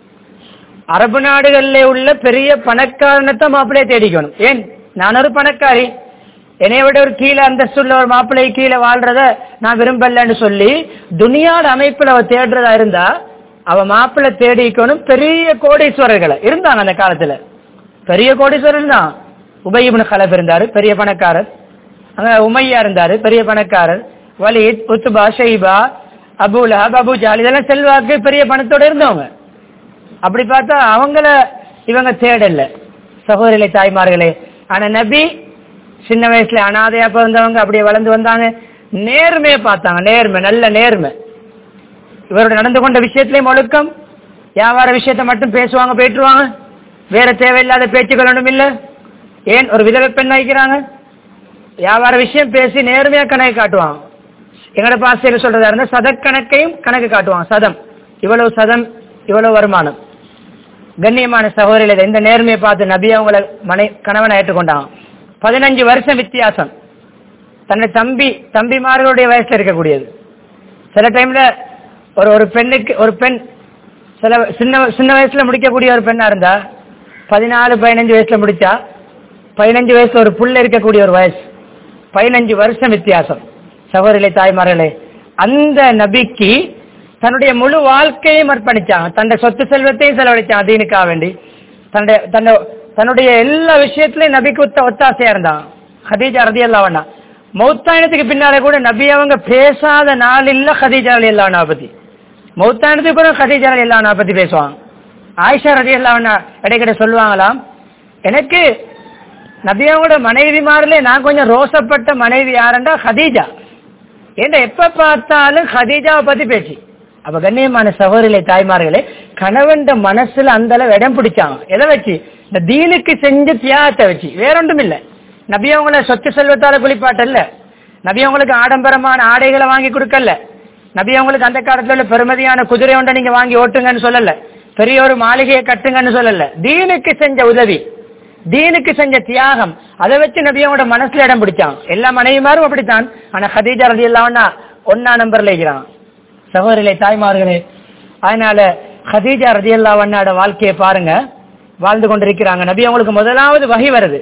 அரபு நாடுகளில் உள்ள பெரிய பணக்காரனத்தை மாப்பிள்ளையை தேடிக்கணும் ஏன் நான் ஒரு பணக்காரி என்னை விட ஒரு கீழே அந்தஸ்துள்ள ஒரு மாப்பிள்ளை கீழே வாழ்றத நான் விரும்பலன்னு சொல்லி துனியாட அமைப்புல அவ தேடுறதா இருந்தா அவ மாப்பிள்ளை தேடிக்கணும் பெரிய கோடீஸ்வரர்களை இருந்தாங்க அந்த காலத்துல பெரிய கோடீஸ்வரர் தான் உபயிபுன் கலப் இருந்தாரு பெரிய பணக்காரர் அங்க உமையா இருந்தாரு பெரிய பணக்காரர் Walid Utba Shaiba Abu Lahab Abu Jahl இதெல்லாம் செல்வாக்கு பெரிய பணத்தோட இருந்தவங்க அப்படி பார்த்தா அவங்கள இவங்க தேடல சகோதரிகளை தாய்மார்களே ஆனா நபி சின்ன வயசுல அனாதையா பிறந்தவங்க அப்படியே வளர்ந்து வந்தாங்க நேர்மையை பார்த்தாங்க நேர்மை நல்ல நேர்மை இவரோட நடந்து கொண்ட விஷயத்திலையும் ஒழுக்கம் வியாபார விஷயத்தை மட்டும் பேசுவாங்க போயிட்டுருவாங்க வேற தேவையில்லாத பேச்சுக்கள் ஒன்றும் இல்ல ஏன் ஒரு விதவை பெண் வைக்கிறாங்க வியாபார விஷயம் பேசி நேர்மையா கணக்கு காட்டுவாங்க எங்களோட பாசையில் சொல்றதா இருந்தா சதக்கணக்கையும் கணக்கு காட்டுவாங்க சதம் இவ்வளவு சதம் இவ்வளவு வருமானம் கண்ணியமான சகோதரிகள் இந்த நேர்மையை பார்த்து நபி அவங்கள மனை கணவனை ஏற்றுக்கொண்டாங்க பதினஞ்சு வருஷம் வித்தியாசம் தன்னுடைய தம்பி தம்பிமார்களுடைய வயசுல இருக்கக்கூடியது சில டைம்ல ஒரு ஒரு பெண்ணுக்கு ஒரு பெண் சில சின்ன சின்ன வயசுல முடிக்கக்கூடிய ஒரு பெண்ணா இருந்தா பதினாலு பதினஞ்சு வயசுல முடிச்சா பதினஞ்சு வயசுல ஒரு புள்ள இருக்கக்கூடிய ஒரு வயசு பதினஞ்சு வருஷம் வித்தியாசம் சகோதரிலே தாய்மார்களே அந்த நபிக்கு தன்னுடைய முழு வாழ்க்கையும் அர்ப்பணிச்சாங்க தன்னுடைய சொத்து செல்வத்தையும் செலவழிச்சாங்க தீனுக்காக வேண்டி தன்னுடைய தன்னுடைய தன்னுடைய எல்லா விஷயத்திலையும் நபிக்கு ஒத்த ஒத்தாசையா இருந்தாங்க ஹதீஜா ரதி அல்லாவண்ணா மௌத்தாயினத்துக்கு பின்னால கூட நபி அவங்க பேசாத நாள் இல்ல ஹதீஜா அலி அல்லாவண்ணா பத்தி மௌத்தாயினத்துக்கு கூட ஹதீஜா அலி அல்லாவண்ணா பத்தி பேசுவாங்க ஆயிஷா ரதி அல்லாவண்ணா இடைக்கிட்ட சொல்லுவாங்களாம் எனக்கு நபியாவோட மனைவிமாரிலே நான் கொஞ்சம் ரோசப்பட்ட மனைவி யாருண்டா ஹதீஜா ஏண்டா எப்ப பார்த்தாலும் ஹதீஜாவை பத்தி பேச்சு அப்ப கண்ணியமான சகோதரிலே தாய்மார்களே கணவன் மனசுல அந்த அளவு இடம் பிடிச்சாங்க எதை வச்சு இந்த தீனுக்கு செஞ்ச தியாகத்தை வச்சு வேற ஒன்றும் இல்ல நபி அவங்கள சொத்து செல்வத்தால குளிப்பாட்டல்ல நபி அவங்களுக்கு ஆடம்பரமான ஆடைகளை வாங்கி கொடுக்கல நபி அவங்களுக்கு அந்த காலத்துல உள்ள பெருமதியான குதிரை ஒன்றை நீங்க வாங்கி ஓட்டுங்கன்னு சொல்லல பெரிய ஒரு மாளிகையை கட்டுங்கன்னு சொல்லல தீனுக்கு செஞ்ச உதவி தீனுக்கு செஞ்ச தியாகம் அதை வச்சு நபியோட மனசுல இடம் பிடிச்சான் எல்லா மனைவிமாரும் அப்படித்தான் ஆனா ஹதீஜா ரதி எல்லாம் ஒன்னா நம்பர்ல இருக்கிறான் சகோதரிலே தாய்மார்களே அதனால ஹதீஜா ரதி அல்லாவண்ணாட வாழ்க்கையை பாருங்க வாழ்ந்து கொண்டிருக்கிறாங்க நபி அவங்களுக்கு முதலாவது வகை வருது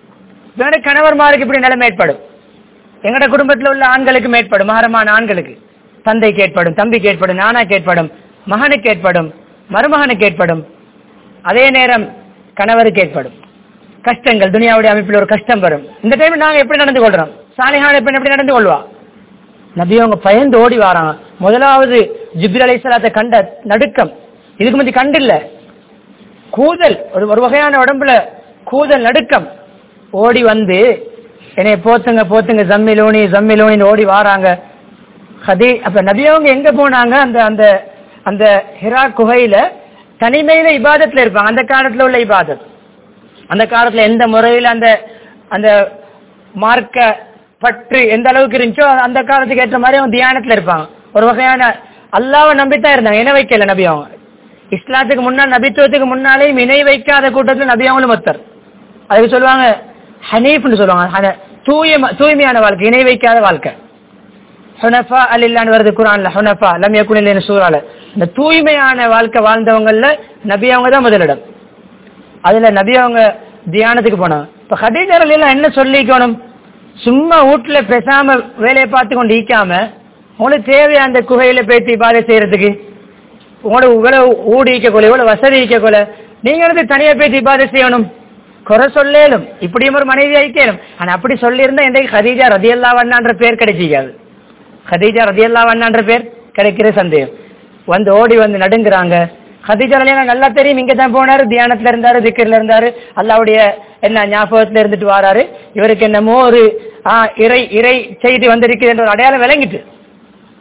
வேற கணவர்மாருக்கு இப்படி நிலைமை ஏற்படும் எங்கட குடும்பத்தில் உள்ள ஆண்களுக்கு ஏற்படும் மகரமான ஆண்களுக்கு தந்தைக்கு ஏற்படும் தம்பிக்கு ஏற்படும் நானாக்கு ஏற்படும் மகனுக்கு ஏற்படும் மருமகனுக்கு ஏற்படும் அதே நேரம் கணவருக்கு ஏற்படும் கஷ்டங்கள் துனியாவுடைய அமைப்பில் ஒரு கஷ்டம் வரும் இந்த டைம் நாங்க எப்படி நடந்து கொள்றோம் சாலிஹான பெண் எப்படி நடந்து கொள்வா நபி அவங்க பயந்து ஓடி வராங்க முதலாவது ஜிப்ரி அலைசலாத்தை கண்ட நடுக்கம் இதுக்கு முந்தி கண்டில்ல கூதல் ஒரு ஒரு வகையான உடம்புல கூதல் நடுக்கம் ஓடி வந்து என்னைய போத்துங்க போத்துங்க ஜம்மிலோனி ஜம்மிலோனின்னு ஓடி வாராங்க ஹதி அப்ப நபி அவங்க எங்க போனாங்க அந்த அந்த அந்த ஹிரா குகையில தனிமையில இபாதத்துல இருப்பாங்க அந்த காலத்துல உள்ள இபாதத் அந்த காலத்துல எந்த முறையில அந்த அந்த மார்க்க பற்று எந்த அளவுக்கு இருந்துச்சோ அந்த காலத்துக்கு ஏற்ற மாதிரி அவங்க தியானத்துல இருப்பாங்க ஒரு வகையான அல்லாவை நம்பித்தான் இருந்தாங்க இணை வைக்கல நபி அவங்க இஸ்லாத்துக்கு முன்னால் நபித்துவத்துக்கு முன்னாலேயும் இணை வைக்காத கூட்டத்தில் நபி அவங்களும் ஒருத்தர் அதுக்கு சொல்லுவாங்க ஹனீஃப்னு சொல்லுவாங்க ஹன- தூய தூய்மையான வாழ்க்கை இணை வைக்காத வாழ்க்கை ஹுனஃபா அலில்லான்னு வருது குரான்ல ஹுனஃபா லம் யகுன் இல்லைன்னு சூறால இந்த தூய்மையான வாழ்க்கை வாழ்ந்தவங்கல்ல நபி அவங்க தான் முதலிடம் அதுல நபி அவங்க தியானத்துக்கு போனாங்க இப்ப ஹதீஜர் எல்லாம் என்ன சொல்லிக்கணும் சும்மா வீட்டுல பேசாம வேலையை பார்த்து கொண்டு ஈக்காம உங்களுக்கு தேவையா அந்த குகையில போயிட்டு பாதை செய்யறதுக்கு உங்களுக்கு இவ்வளவு ஊடி கொலை இவ்வளவு வசதி கொலை நீங்க வந்து தனியா போய் இபாதை செய்யணும் குறை சொல்லேலும் இப்படியும் ஒரு மனைவி ஐக்கலும் ஆனா அப்படி சொல்லியிருந்தா இன்றைக்கு ஹதீஜா ரதியல்லா வண்ணான்ற பேர் கிடைச்சிக்காது ஹதீஜா ரதியல்லா வண்ணான்ற பேர் கிடைக்கிற சந்தேகம் வந்து ஓடி வந்து நடுங்குறாங்க ஹதீஜா அலியா நல்லா தெரியும் இங்க தான் போனாரு தியானத்துல இருந்தாரு திக்கர்ல இருந்தாரு அல்லாவுடைய என்ன ஞாபகத்துல இருந்துட்டு வாராரு இவருக்கு என்னமோ ஒரு ஆ, இறை இறை செய்தி வந்திருக்குது என்ற ஒரு அடையாளம் விளங்கிட்டு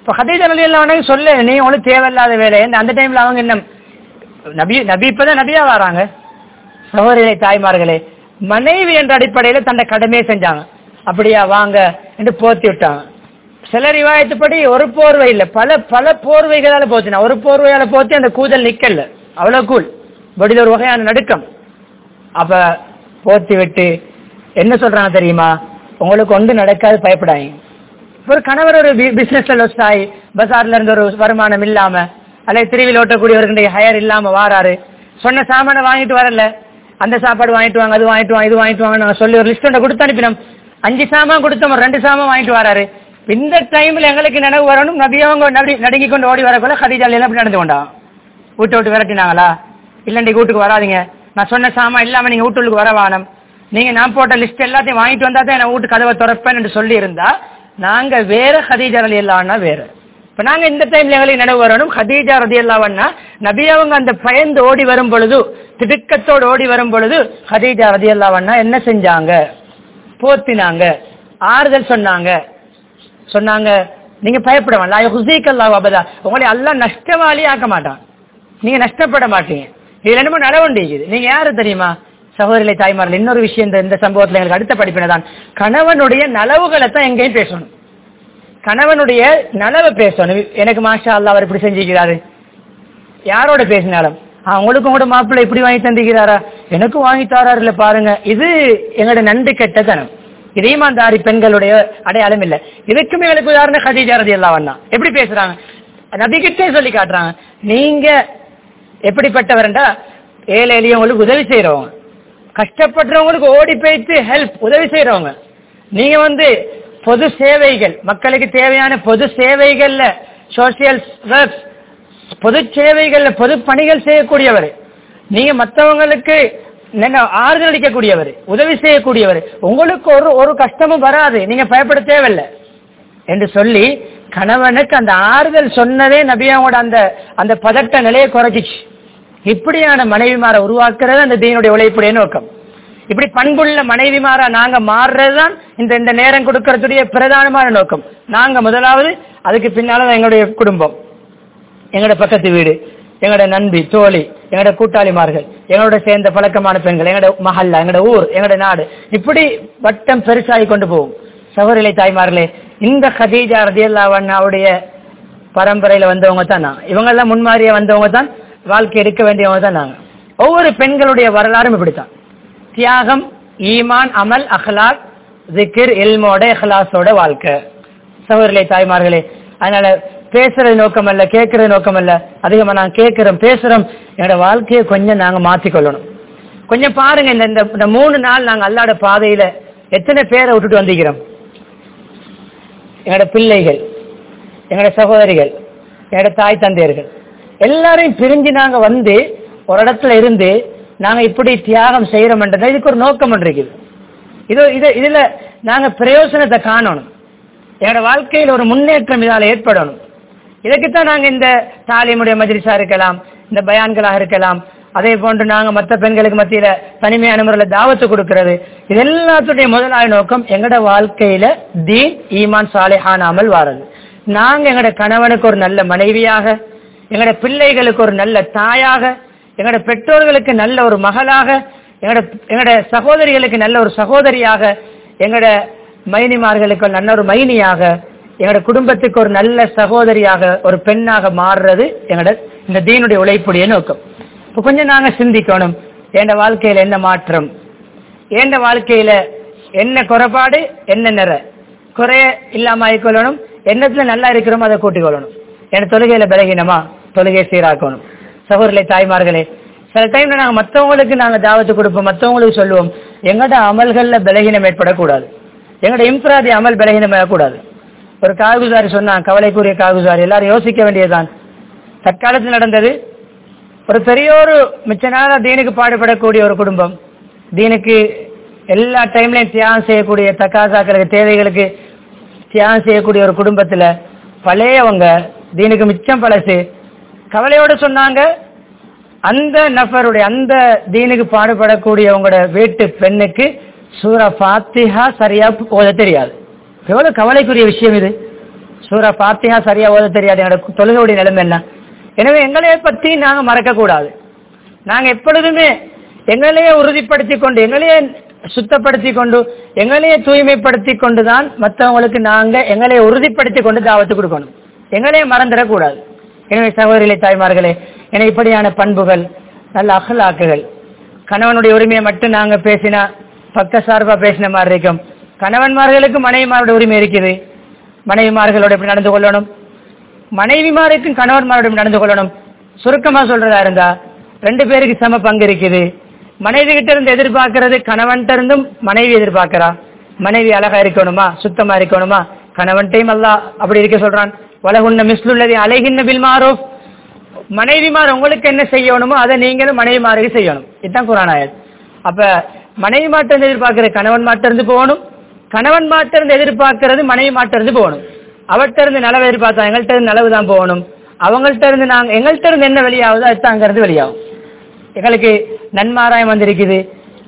இப்ப ஹதீஜா அலி எல்லாம் சொல்ல நீ உங்களுக்கு தேவையில்லாத வேலை இந்த அந்த டைம்ல அவங்க என்ன நபி நபி இப்பதான் நபியா வராங்க சகோதரிகளை தாய்மார்களே மனைவி என்ற அடிப்படையில தன்னை கடமையை செஞ்சாங்க அப்படியா வாங்க என்று போத்தி விட்டாங்க சில ரிவாயத்துப்படி ஒரு போர்வை இல்ல பல பல போர்வைகளால போச்சுனா ஒரு போர்வையால போத்தி அந்த கூதல் நிக்கல அவ்வளவு கூல் பொடியில் ஒரு வகையான நடுக்கம் அப்ப போத்தி விட்டு என்ன சொல்றாங்க தெரியுமா உங்களுக்கு ஒன்று நடக்காது பயப்படாங்க ஒரு கணவர் ஒரு பிசினஸ்ல லாஸ் ஆகி பஜார்ல இருந்து ஒரு வருமானம் இல்லாம அல்லது திருவிழா ஓட்டக்கூடியவர்களுடைய ஹயர் இல்லாம வாராரு சொன்ன சாமானை வாங்கிட்டு வரல அந்த சாப்பாடு வாங்கிட்டு வாங்க அது வாங்கிட்டு வாங்க இது வாங்கிட்டு வாங்க நாங்க சொல்லி ஒரு லிஸ்ட் கொடுத்து அனுப்பினோம் அஞ்சு சாமான் கொடுத்தோம் ஒரு ரெண்டு சாமான் வாங்கிட்டு வராரு இந்த டைம்ல எங்களுக்கு நினைவு வரணும் நபியவங்க நடி நடுங்கி கொண்டு ஓடி வரக்குள்ள ஹதீஜா எல்லாம் அப்படி நடந்து கொண்டா வீட்டை விட்டு விரட்டினாங்களா இல்ல நீங்க வீட்டுக்கு வராதீங்க நான் சொன்ன சாமான் இல்லாம நீங்க வீட்டுக்கு வர வானம் நீங்க நான் போட்ட லிஸ்ட் எல்லாத்தையும் வாங்கிட்டு வந்தா தான் நான் வீட்டு கதவை திறப்பேன் என்று சொல்லி இருந்தா நாங்க வேற ஹதீஜா ரலி அல்லான்னா வேற இப்ப நாங்க இந்த டைம்ல எங்களுக்கு நினைவு வரணும் ஹதீஜா ரதி அல்லாவன்னா நபி அவங்க அந்த பயந்து ஓடி வரும் பொழுது திடுக்கத்தோடு ஓடி வரும் பொழுது ஹதீஜா ரதி அல்லாவன்னா என்ன செஞ்சாங்க போத்தினாங்க ஆறுதல் சொன்னாங்க சொன்னாங்க நீங்க பயப்பட வேண்டாம் ஹுசீக்கல்லா அபதா உங்களை எல்லாம் நஷ்டவாளி ஆக்க மாட்டான் நீங்க நஷ்டப்பட மாட்டீங்க இதுல என்னமோ நடவண்டிக்குது நீங்க யாரு தெரியுமா சகோதரிகளை தாய்மார்கள் இன்னொரு விஷயம் இந்த இந்த சம்பவத்துல எங்களுக்கு அடுத்த படிப்பினை தான் கணவனுடைய நலவுகளை தான் எங்கேயும் பேசணும் கணவனுடைய நலவை பேசணும் எனக்கு மாஷா அல்லா அவர் இப்படி செஞ்சுக்கிறாரு யாரோட பேசினாலும் அவங்களுக்கும் கூட மாப்பிள்ளை இப்படி வாங்கி தந்துக்கிறாரா எனக்கும் வாங்கி தாராரு இல்ல பாருங்க இது எங்களோட நன்றி கெட்டதனம் இது ஈமான்தாரி பெண்களுடைய அடையாளம் இல்ல இதுக்குமே எங்களுக்கு உதாரணம் ஹதீஜா ரதி எல்லாம் எப்படி பேசுறாங்க நபிகிட்டே சொல்லி காட்டுறாங்க நீங்க எப்படிப்பட்டவர்டா ஏழை எளியவங்களுக்கு உதவி செய்யறவங்க கஷ்டப்படுறவங்களுக்கு ஓடி போயிட்டு ஹெல்ப் உதவி செய்யறவங்க நீங்க வந்து பொது சேவைகள் மக்களுக்கு தேவையான பொது சேவைகள்ல சோசியல் ஒர்க்ஸ் பொது சேவைகள்ல பொது பணிகள் செய்யக்கூடியவர் நீங்க மற்றவங்களுக்கு ஆறுதல் அளிக்கக்கூடியவர் உதவி செய்யக்கூடியவர் உங்களுக்கு ஒரு ஒரு கஷ்டமும் வராது நீங்க பயப்பட தேவையில்லை என்று சொல்லி கணவனுக்கு அந்த ஆறுதல் சொன்னதே நபியாவோட அந்த அந்த பதட்ட நிலையை குறைச்சிச்சு இப்படியான மனைவிமாரை உருவாக்குறது அந்த தீனுடைய உழைப்புடைய நோக்கம் இப்படி பண்புள்ள மனைவிமாரா நாங்க மாறுறதுதான் இந்த இந்த நேரம் கொடுக்கறதுடைய பிரதானமான நோக்கம் நாங்க முதலாவது அதுக்கு பின்னால எங்களுடைய குடும்பம் எங்களோட பக்கத்து வீடு எங்களோட நண்பி தோழி எங்களோட கூட்டாளிமார்கள் எங்களோட சேர்ந்த பழக்கமான பெண்கள் எங்களோட மஹல்லா எங்களோட ஊர் எங்களோட நாடு இப்படி வட்டம் பெருசாகி கொண்டு போகும் சகோதரிலை தாய்மார்களே இந்த ஹதீஜா ரதியல்லாவன் அவருடைய பரம்பரையில வந்தவங்க தான் நான் இவங்க எல்லாம் முன்மாதிரியா வந்தவங்க தான் வாழ்க்கை எடுக்க வேண்டியவங்க தான் நாங்க ஒவ்வொரு பெண்களுடைய வரலாறும் இப்படித்தான் தியாகம் ஈமான் அமல் அஹ்லாக் ஜிக்கிர் இல்மோட இஹ்லாஸோட வாழ்க்கை சகோதரிலை தாய்மார்களே அதனால பேசுறது நோக்கம் அல்ல கேட்கறது நோக்கம் அல்ல அதிகமா நான் கேட்கிறோம் பேசுறோம் என்னோட வாழ்க்கையை கொஞ்சம் நாங்க மாத்திக்கொள்ளணும் கொஞ்சம் பாருங்க இந்த இந்த- இந்த மூணு நாள் நாங்க அல்லாட பாதையில எத்தனை பேரை விட்டுட்டு வந்திருக்கிறோம் எங்களோட பிள்ளைகள் எங்களோட சகோதரிகள் என்னோட தாய் தந்தையர்கள் எல்லாரையும் பிரிஞ்சு நாங்க வந்து ஒரு இடத்துல இருந்து நாங்க இப்படி தியாகம் செய்யறோம்ன்றதை இதுக்கு ஒரு நோக்கம் ஒன்று இருக்குது இது இது இதுல நாங்க பிரயோசனத்தை காணணும் என்னோட வாழ்க்கையில் ஒரு முன்னேற்றம் இதால ஏற்படணும் இதுக்குத்தான் நாங்க இந்த தாலிமுடைய மஜ்லிஸா இருக்கலாம் இந்த பயான்களாக இருக்கலாம் அதே போன்று நாங்க மற்ற பெண்களுக்கு மத்தியில தனிமையான முறையில் தாவத்து கொடுக்கிறது இது எல்லாத்துடைய முதலாய நோக்கம் எங்கட வாழ்க்கையில தீன் ஈமான் சாலைஹானாமல் வாரது நாங்க எங்கட கணவனுக்கு ஒரு நல்ல மனைவியாக எங்கட பிள்ளைகளுக்கு ஒரு நல்ல தாயாக எங்கட பெற்றோர்களுக்கு நல்ல ஒரு மகளாக எங்கட எங்கட சகோதரிகளுக்கு நல்ல ஒரு சகோதரியாக எங்கட மைனிமார்களுக்கு ஒரு நல்ல ஒரு மைனியாக எங்களோட குடும்பத்துக்கு ஒரு நல்ல சகோதரியாக ஒரு பெண்ணாக மாறுறது எங்களோட இந்த தீனுடைய உழைப்புடைய நோக்கம் இப்போ கொஞ்சம் நாங்க சிந்திக்கணும் என் வாழ்க்கையில என்ன மாற்றம் என் வாழ்க்கையில என்ன குறைபாடு என்ன நிற குறைய இல்லாம ஆயிக்கொள்ளணும் எண்ணத்துல நல்லா இருக்கிறோமோ அதை கூட்டிக் கொள்ளணும் என் தொழுகையில பலகீனமா தொழுகை சீராக்கணும் சகோதரர்களே தாய்மார்களே சில டைம்ல நாங்க மத்தவங்களுக்கு நாங்க தாவத்து கொடுப்போம் மத்தவங்களுக்கு சொல்லுவோம் எங்கட அமல்கள்ல பலகீனம் ஏற்படக்கூடாது எங்கட இம்ப்ராதி அமல் பலகீனம் ஆகக்கூடாது ஒரு காகுசாரி சொன்னான் கவலைக்குரிய காகுசாரி எல்லாரும் யோசிக்க வேண்டியதுதான் தற்காலத்தில் நடந்தது ஒரு பெரிய ஒரு மிச்ச நாளா தீனுக்கு பாடுபடக்கூடிய ஒரு குடும்பம் தீனுக்கு எல்லா டைம்லயும் தியாகம் செய்யக்கூடிய தக்காசாக்களுக்கு தேவைகளுக்கு தியாகம் செய்யக்கூடிய ஒரு குடும்பத்துல பழையவங்க தீனுக்கு மிச்சம் பழசு கவலையோட சொன்னாங்க அந்த நபருடைய அந்த தீனுக்கு பாடுபடக்கூடியவங்களோட வீட்டு பெண்ணுக்கு சூரா ஃபாத்திஹா சரியா ஓத தெரியாது எவ்வளவு கவலைக்குரிய விஷயம் இது சூரா பாத்தியா சரியா ஓத தெரியாது எங்களோட தொழுகையுடைய நிலைமை என்ன எனவே எங்களைய பத்தி நாங்க மறக்க கூடாது நாங்க எப்பொழுதுமே எங்களையே உறுதிப்படுத்தி கொண்டு எங்களையே சுத்தப்படுத்தி கொண்டு எங்களையே தூய்மைப்படுத்தி கொண்டு தான் மற்றவங்களுக்கு நாங்க எங்களையே உறுதிப்படுத்தி கொண்டு தாவத்து கொடுக்கணும் எங்களையே மறந்துடக்கூடாது எனவே சகோதரிகளை தாய்மார்களே என இப்படியான பண்புகள் நல்ல அகலாக்குகள் கணவனுடைய உரிமையை மட்டும் நாங்க பேசினா பக்க சார்பா பேசின மாதிரி இருக்கும் கணவன்மார்களுக்கு மனைவிமாரோட உரிமை இருக்குது மனைவிமார்களோட எப்படி நடந்து கொள்ளணும் மனைவிமாருக்கும் கணவன்மாரோட எப்படி நடந்து கொள்ளணும் சுருக்கமா சொல்றதா இருந்தா ரெண்டு பேருக்கு சம பங்கு இருக்குது மனைவி கிட்ட இருந்து எதிர்பார்க்கறது கணவன்கிட்ட இருந்தும் மனைவி எதிர்பார்க்கிறா மனைவி அழகா இருக்கணுமா சுத்தமா இருக்கணுமா கணவன்ட்டையும் அல்லா அப்படி இருக்க சொல்றான் வலகுன்ன மிஸ்லுள்ளது அழகின்ன பில்மாரோ மனைவிமார் உங்களுக்கு என்ன செய்யணுமோ அதை நீங்களும் மனைவிமாருக்கு செய்யணும் இதுதான் குரான் ஆயத் அப்ப மனைவி மாட்டிருந்து எதிர்பார்க்கிற கணவன் மாட்டிருந்து போகணும் கணவன் மாட்டிருந்து எதிர்பார்க்கிறது மனைவி மாட்டிருந்து போகணும் அவர்கிட்ட இருந்து நலவை எதிர்பார்த்தா எங்கள்கிட்ட இருந்து நலவு தான் போகணும் அவங்கள்ட்ட இருந்து நாங்க எங்கள்கிட்ட இருந்து என்ன வெளியாகுதோ அதுதான் அங்கிருந்து வெளியாகும் எங்களுக்கு நன்மாராயம் வந்திருக்குது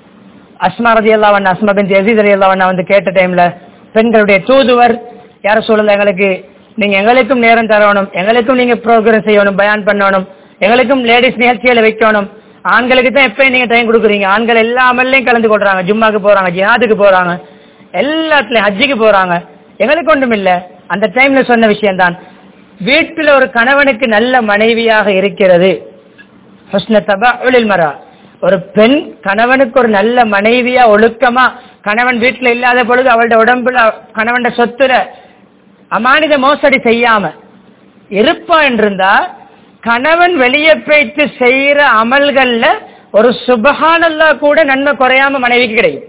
அஸ்மா ரதி அல்லாவண்ணா அஸ்மா பின் அசீஸ் அலி அல்லாவண்ணா வந்து கேட்ட டைம்ல பெண்களுடைய தூதுவர் யார சொல்லல எங்களுக்கு நீங்க எங்களுக்கும் நேரம் தரணும் எங்களுக்கும் நீங்க ப்ரோக்ராம் செய்யணும் பயான் பண்ணணும் எங்களுக்கும் லேடிஸ் நிகழ்ச்சிகளை வைக்கணும் ஆண்களுக்கு தான் எப்பயும் நீங்க டைம் கொடுக்குறீங்க ஆண்கள் எல்லா அமல்லையும் கலந்து கொள்றாங்க ஜும்மாக்கு போறாங்க ஜிஹாதுக்கு போறாங்க எல்லாத்துலயும் ஹஜ்ஜிக்கு போறாங்க எங்களுக்கு ஒன்றும் இல்ல அந்த டைம்ல சொன்ன விஷயம் தான் வீட்டுல ஒரு கணவனுக்கு நல்ல மனைவியாக இருக்கிறது ஹுஸ்ன தபாஉலில் மரா ஒரு பெண் கணவனுக்கு ஒரு நல்ல மனைவியா ஒழுக்கமா கணவன் வீட்டுல இல்லாத பொழுது அவளோட உடம்புல கணவன் சொத்துல அமானித மோசடி செய்யாம இருப்பா என்றிருந்தா கணவன் வெளியே போயிட்டு செய்யற அமல்கள்ல ஒரு சுபகானல்லா கூட நன்மை குறையாம மனைவிக்கு கிடைக்கும்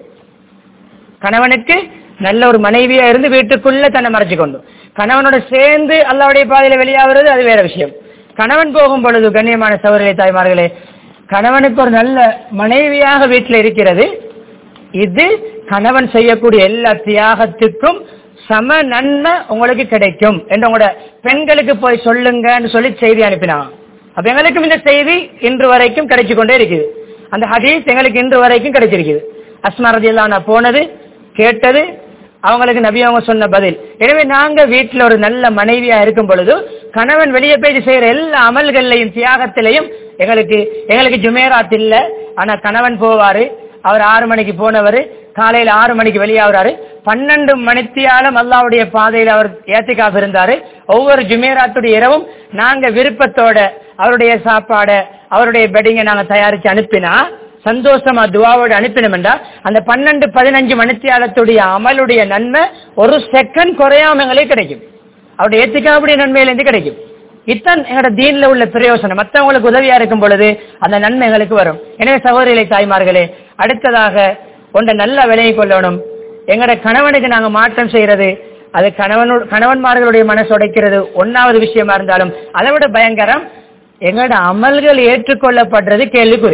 கணவனுக்கு நல்ல ஒரு மனைவியா இருந்து வீட்டுக்குள்ள தன்னை மறைச்சு கொண்டு கணவனோட சேர்ந்து அல்லாவுடைய பாதையில வெளியாகிறது அது வேற விஷயம் கணவன் போகும் பொழுது கண்ணியமான சௌரியை தாய்மார்களே கணவனுக்கு ஒரு நல்ல மனைவியாக வீட்டில் இருக்கிறது இது கணவன் செய்யக்கூடிய எல்லா தியாகத்துக்கும் சம நன்மை உங்களுக்கு கிடைக்கும் என்று உங்களோட பெண்களுக்கு போய் சொல்லுங்கன்னு சொல்லி செய்தி அனுப்பினான் அப்ப எங்களுக்கும் இந்த செய்தி இன்று வரைக்கும் கிடைச்சு கொண்டே இருக்குது அந்த ஹதீஸ் எங்களுக்கு இன்று வரைக்கும் கிடைச்சிருக்குது அஸ்மா ரதியெல்லாம் நான் போனது கேட்டது அவங்களுக்கு நபி அவங்க சொன்ன பதில் எனவே நாங்க வீட்டுல ஒரு நல்ல மனைவியா இருக்கும் பொழுது கணவன் வெளியே போய் செய்யற எல்லா அமல்கள்லையும் தியாகத்திலையும் எங்களுக்கு எங்களுக்கு ஜுமேராத் இல்ல ஆனா கணவன் போவாரு அவர் ஆறு மணிக்கு போனவர் காலையில ஆறு மணிக்கு வெளியாகிறாரு பன்னெண்டு மணித்தியாலம் அல்லாவுடைய பாதையில அவர் ஏத்திக்காக இருந்தாரு ஒவ்வொரு ஜுமேராத்துடைய இரவும் நாங்க விருப்பத்தோட அவருடைய சாப்பாட அவருடைய பெட்டிங்க நாங்க தயாரிச்சு அனுப்பினா சந்தோஷமா துவாவோட அனுப்பினோம்டா அந்த பன்னெண்டு பதினஞ்சு மணித்தியாலத்துடைய அமலுடைய நன்மை ஒரு செகண்ட் குறையாமங்களே கிடைக்கும் அவருடைய ஏத்திக்காவுடைய நன்மையிலிருந்து கிடைக்கும் இத்தான் எங்களோட தீன்ல உள்ள பிரயோசனம் மற்றவங்களுக்கு உதவியா இருக்கும் பொழுது அந்த நன்மை எங்களுக்கு வரும் எனவே சகோதரிகளை தாய்மார்களே அடுத்ததாக ஒன்றை நல்லா விலகி கொள்ளணும் எங்களோட கணவனுக்கு நாங்க மாற்றம் செய்யறது அது கணவனு கணவன்மார்களுடைய மனசு உடைக்கிறது ஒன்னாவது விஷயமா இருந்தாலும் அதை விட பயங்கரம் எங்களோட அமல்கள் ஏற்றுக்கொள்ளப்படுறது கேள்விக்குறி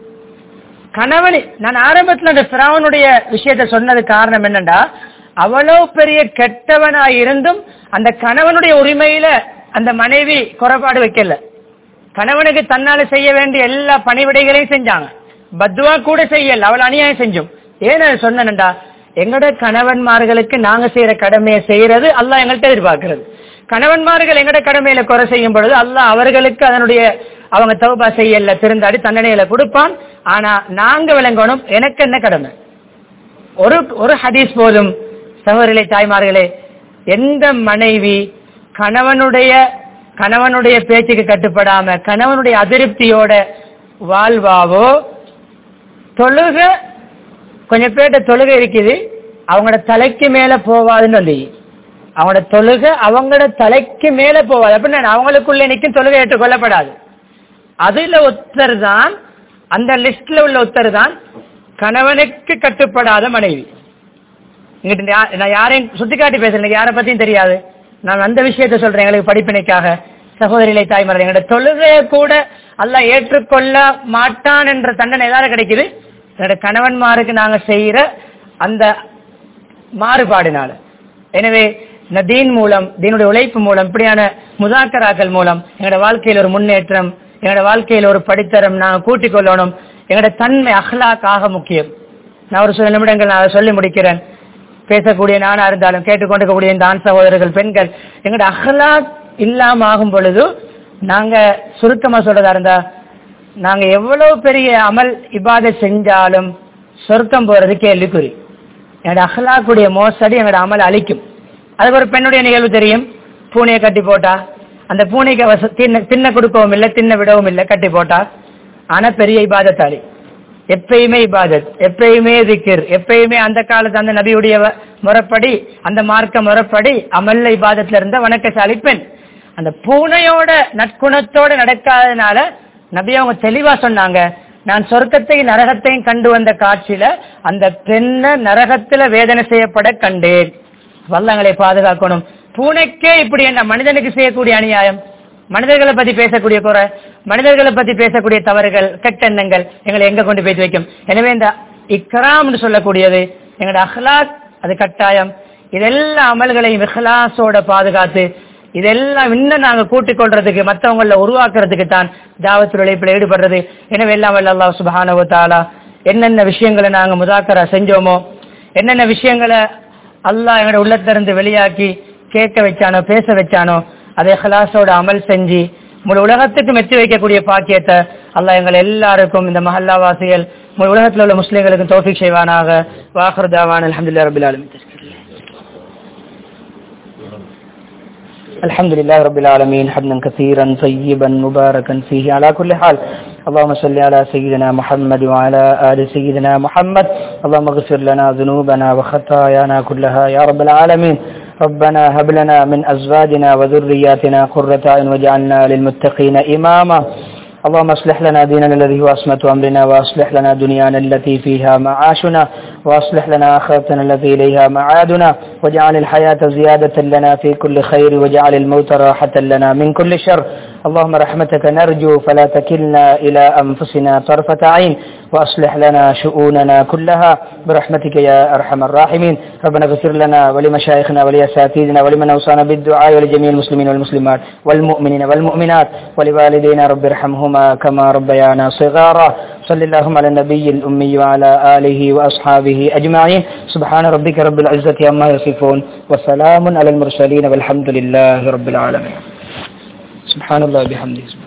கணவன் நான் ஆரம்பத்துல அந்த பிராவனுடைய விஷயத்த சொன்னது காரணம் என்னண்டா அவ்வளவு பெரிய கெட்டவனா இருந்தும் அந்த கணவனுடைய உரிமையில அந்த மனைவி குறைபாடு வைக்கல கணவனுக்கு தன்னால செய்ய வேண்டிய எல்லா பணிவிடைகளையும் செஞ்சாங்க பத்வா கூட செய்யல அவள் அநியாயம் செஞ்சோம் ஏன் அதை சொன்னேன்டா எங்களோட கணவன்மார்களுக்கு நாங்க செய்யற கடமையை செய்யறது அல்லாஹ் எங்கள்கிட்ட எதிர்பார்க்கிறது கணவன்மார்கள் எங்கட கடமையில குறை செய்யும் பொழுது அல்லாஹ் அவர்களுக்கு அதனுடைய அவங்க தௌபா செய்யல திருந்தாடி தண்டனையில கொடுப்பான் ஆனா நாங்க விளங்கணும் எனக்கு என்ன கடமை ஒரு ஒரு ஹதீஸ் போதும் சகோதரிலே தாய்மார்களே எந்த மனைவி கணவனுடைய கணவனுடைய பேச்சுக்கு கட்டுப்படாம கணவனுடைய அதிருப்தியோட வாழ்வாவோ தொழுக கொஞ்சம் பேர்ட்ட தொழுகை இருக்குது அவங்களோட தலைக்கு மேல போவாதுன்னு வந்து அவங்களோட தொழுகை அவங்களோட தலைக்கு மேல போவாது அப்படின்னா அவங்களுக்குள்ள நிற்கும் தொழுகை ஏற்றுக்கொள்ளப்படாது அதுல ஒருத்தர் தான் அந்த லிஸ்ட்ல உள்ள ஒருத்தர் தான் கணவனுக்கு கட்டுப்படாத மனைவி இங்கிட்ட யா- நான் யாரையும் சுட்டிக்காட்டி பேசுறேன் யாரை பத்தியும் தெரியாது நான் அந்த விஷயத்த சொல்றேன் எங்களுக்கு படிப்பினைக்காக சகோதரிகளை தாய்மார்கள் எங்களோட தொழுகையை கூட அல்லாஹ் ஏற்றுக்கொள்ள மாட்டான் என்ற தண்டனை எதாவது கிடைக்குது என்னோட கணவன்மாருக்கு நாங்க செய்யற அந்த மாறுபாடினால எனவே இந்த தீன் மூலம் தீனுடைய உழைப்பு மூலம் இப்படியான முதாக்கராக்கள் மூலம் எங்களோட வாழ்க்கையில் ஒரு முன்னேற்றம் எங்களோட வாழ்க்கையில் ஒரு படித்தரம் நாங்கள் கூட்டிக் கொள்ளணும் எங்களோட தன்மை அஹ்லாக் ஆக முக்கியம் நான் ஒரு சில நிமிடங்கள் நான் அதை சொல்லி முடிக்கிறேன் பேசக்கூடிய நானா இருந்தாலும் கேட்டுக்கொண்டிருக்கக்கூடிய இந்த ஆண் சகோதரர்கள் பெண்கள் எங்களோட அஹ்லாக் இல்லாம ஆகும் பொழுது நாங்க சுருக்கமா சொல்றதா இருந்தா நாங்க எவ்வளவு பெரிய அமல் இபாதை செஞ்சாலும் சொர்க்கம் போறது கேள்விக்குறி என்னோட அஹ்லாக்குடைய மோசடி எங்களோட அமல் அழிக்கும் அது ஒரு பெண்ணுடைய நிகழ்வு தெரியும் பூனையை கட்டி போட்டா அந்த பூனைக்கு அவ ச- தின்ன தின்ன கொடுக்கவும் இல்லை தின்ன விடவும் இல்லை கட்டி போட்டா ஆனா பெரிய இபாதத்தாளி எப்பயுமே இபாதத் எப்பயுமே திக்கிர் எப்பயுமே அந்த காலத்து அந்த நபியுடைய வ- முறைப்படி அந்த மார்க்க முறைப்படி அமல்ல இபாதத்துல இருந்த வணக்கசாலி பெண் அந்த பூனையோட நற்குணத்தோட நடக்காதனால நபி அவங்க தெளிவா சொன்னாங்க நான் சொர்க்கத்தையும் நரகத்தையும் கண்டு வந்த காட்சியில அந்த பெண்ணை நரகத்துல வேதனை செய்யப்பட கண்டேன் வல்லங்களை பாதுகாக்கணும் பூனைக்கே இப்படி என்ன மனிதனுக்கு செய்யக்கூடிய அநியாயம் மனிதர்களை பத்தி பேசக்கூடிய குறை மனிதர்களை பத்தி பேசக்கூடிய தவறுகள் கெட்ட எண்ணங்கள் எங்களை எங்க கொண்டு போய் வைக்கும் எனவே இந்த இக்ராம்னு சொல்லக்கூடியது எங்களோட அஹ்லாக் அது கட்டாயம் இதெல்லாம் அமல்களையும் இஹ்லாஸோட பாதுகாத்து இதெல்லாம் இன்னும் நாங்க கூட்டிக் கொள்றதுக்கு மற்றவங்கள உருவாக்குறதுக்கு தான் தாவத்து உழைப்பில் ஈடுபடுறது எனவே எல்லாம் வல்ல அல்லாஹ் சுபஹானஹு வ தஆலா என்னென்ன விஷயங்களை நாங்க முதாக்கரா செஞ்சோமோ என்னென்ன விஷயங்களை அல்லாஹ் எங்களோட உள்ளத்திலிருந்து வெளியாக்கி கேட்க வச்சானோ பேச வச்சானோ அதை ஹலாஸோட அமல் செஞ்சு முழு உலகத்துக்கு மெச்சி வைக்கக்கூடிய பாக்கியத்தை அல்லாஹ் எங்கள் எல்லாருக்கும் இந்த மஹல்லா வாசிகள் முழு உலகத்தில் உள்ள முஸ்லிம்களுக்கும் தோஃபிக் செய்வானாக வாஹர் தாவான் அலமதுல்லா ரபில் ஆலமின் الحمد لله رب العالمين حمدا كثيرا طيبا مباركا فيه على كل حال اللهم صل على سيدنا محمد وعلى آل سيدنا محمد اللهم اغفر لنا ذنوبنا وخطايانا كلها يا رب العالمين ربنا هب لنا من أزواجنا وذرياتنا قرة أعين واجعلنا للمتقين إماما اللهم اصلح لنا ديننا الذي هو عصمة أمرنا وأصلح لنا دنيانا التي فيها معاشنا وأصلح لنا آخرتنا التي إليها معادنا واجعل الحياة زيادة لنا في كل خير واجعل الموت راحة لنا من كل شر اللهم رحمتك نرجو فلا تكلنا إلى أنفسنا طرفة عين وأصلح لنا شؤوننا كلها برحمتك يا أرحم الراحمين ربنا اغفر لنا ولمشايخنا ولأساتذتنا ولمن أوصانا بالدعاء ولجميع المسلمين والمسلمات والمؤمنين والمؤمنات ولوالدينا رب ارحمهما كما ربيانا صغارا صل اللهم على النبي الأمي وعلى آله وأصحابه أجمعين سبحان ربك رب العزة عما يصفون وسلام على المرسلين والحمد لله رب العالمين سبحان الله بحمده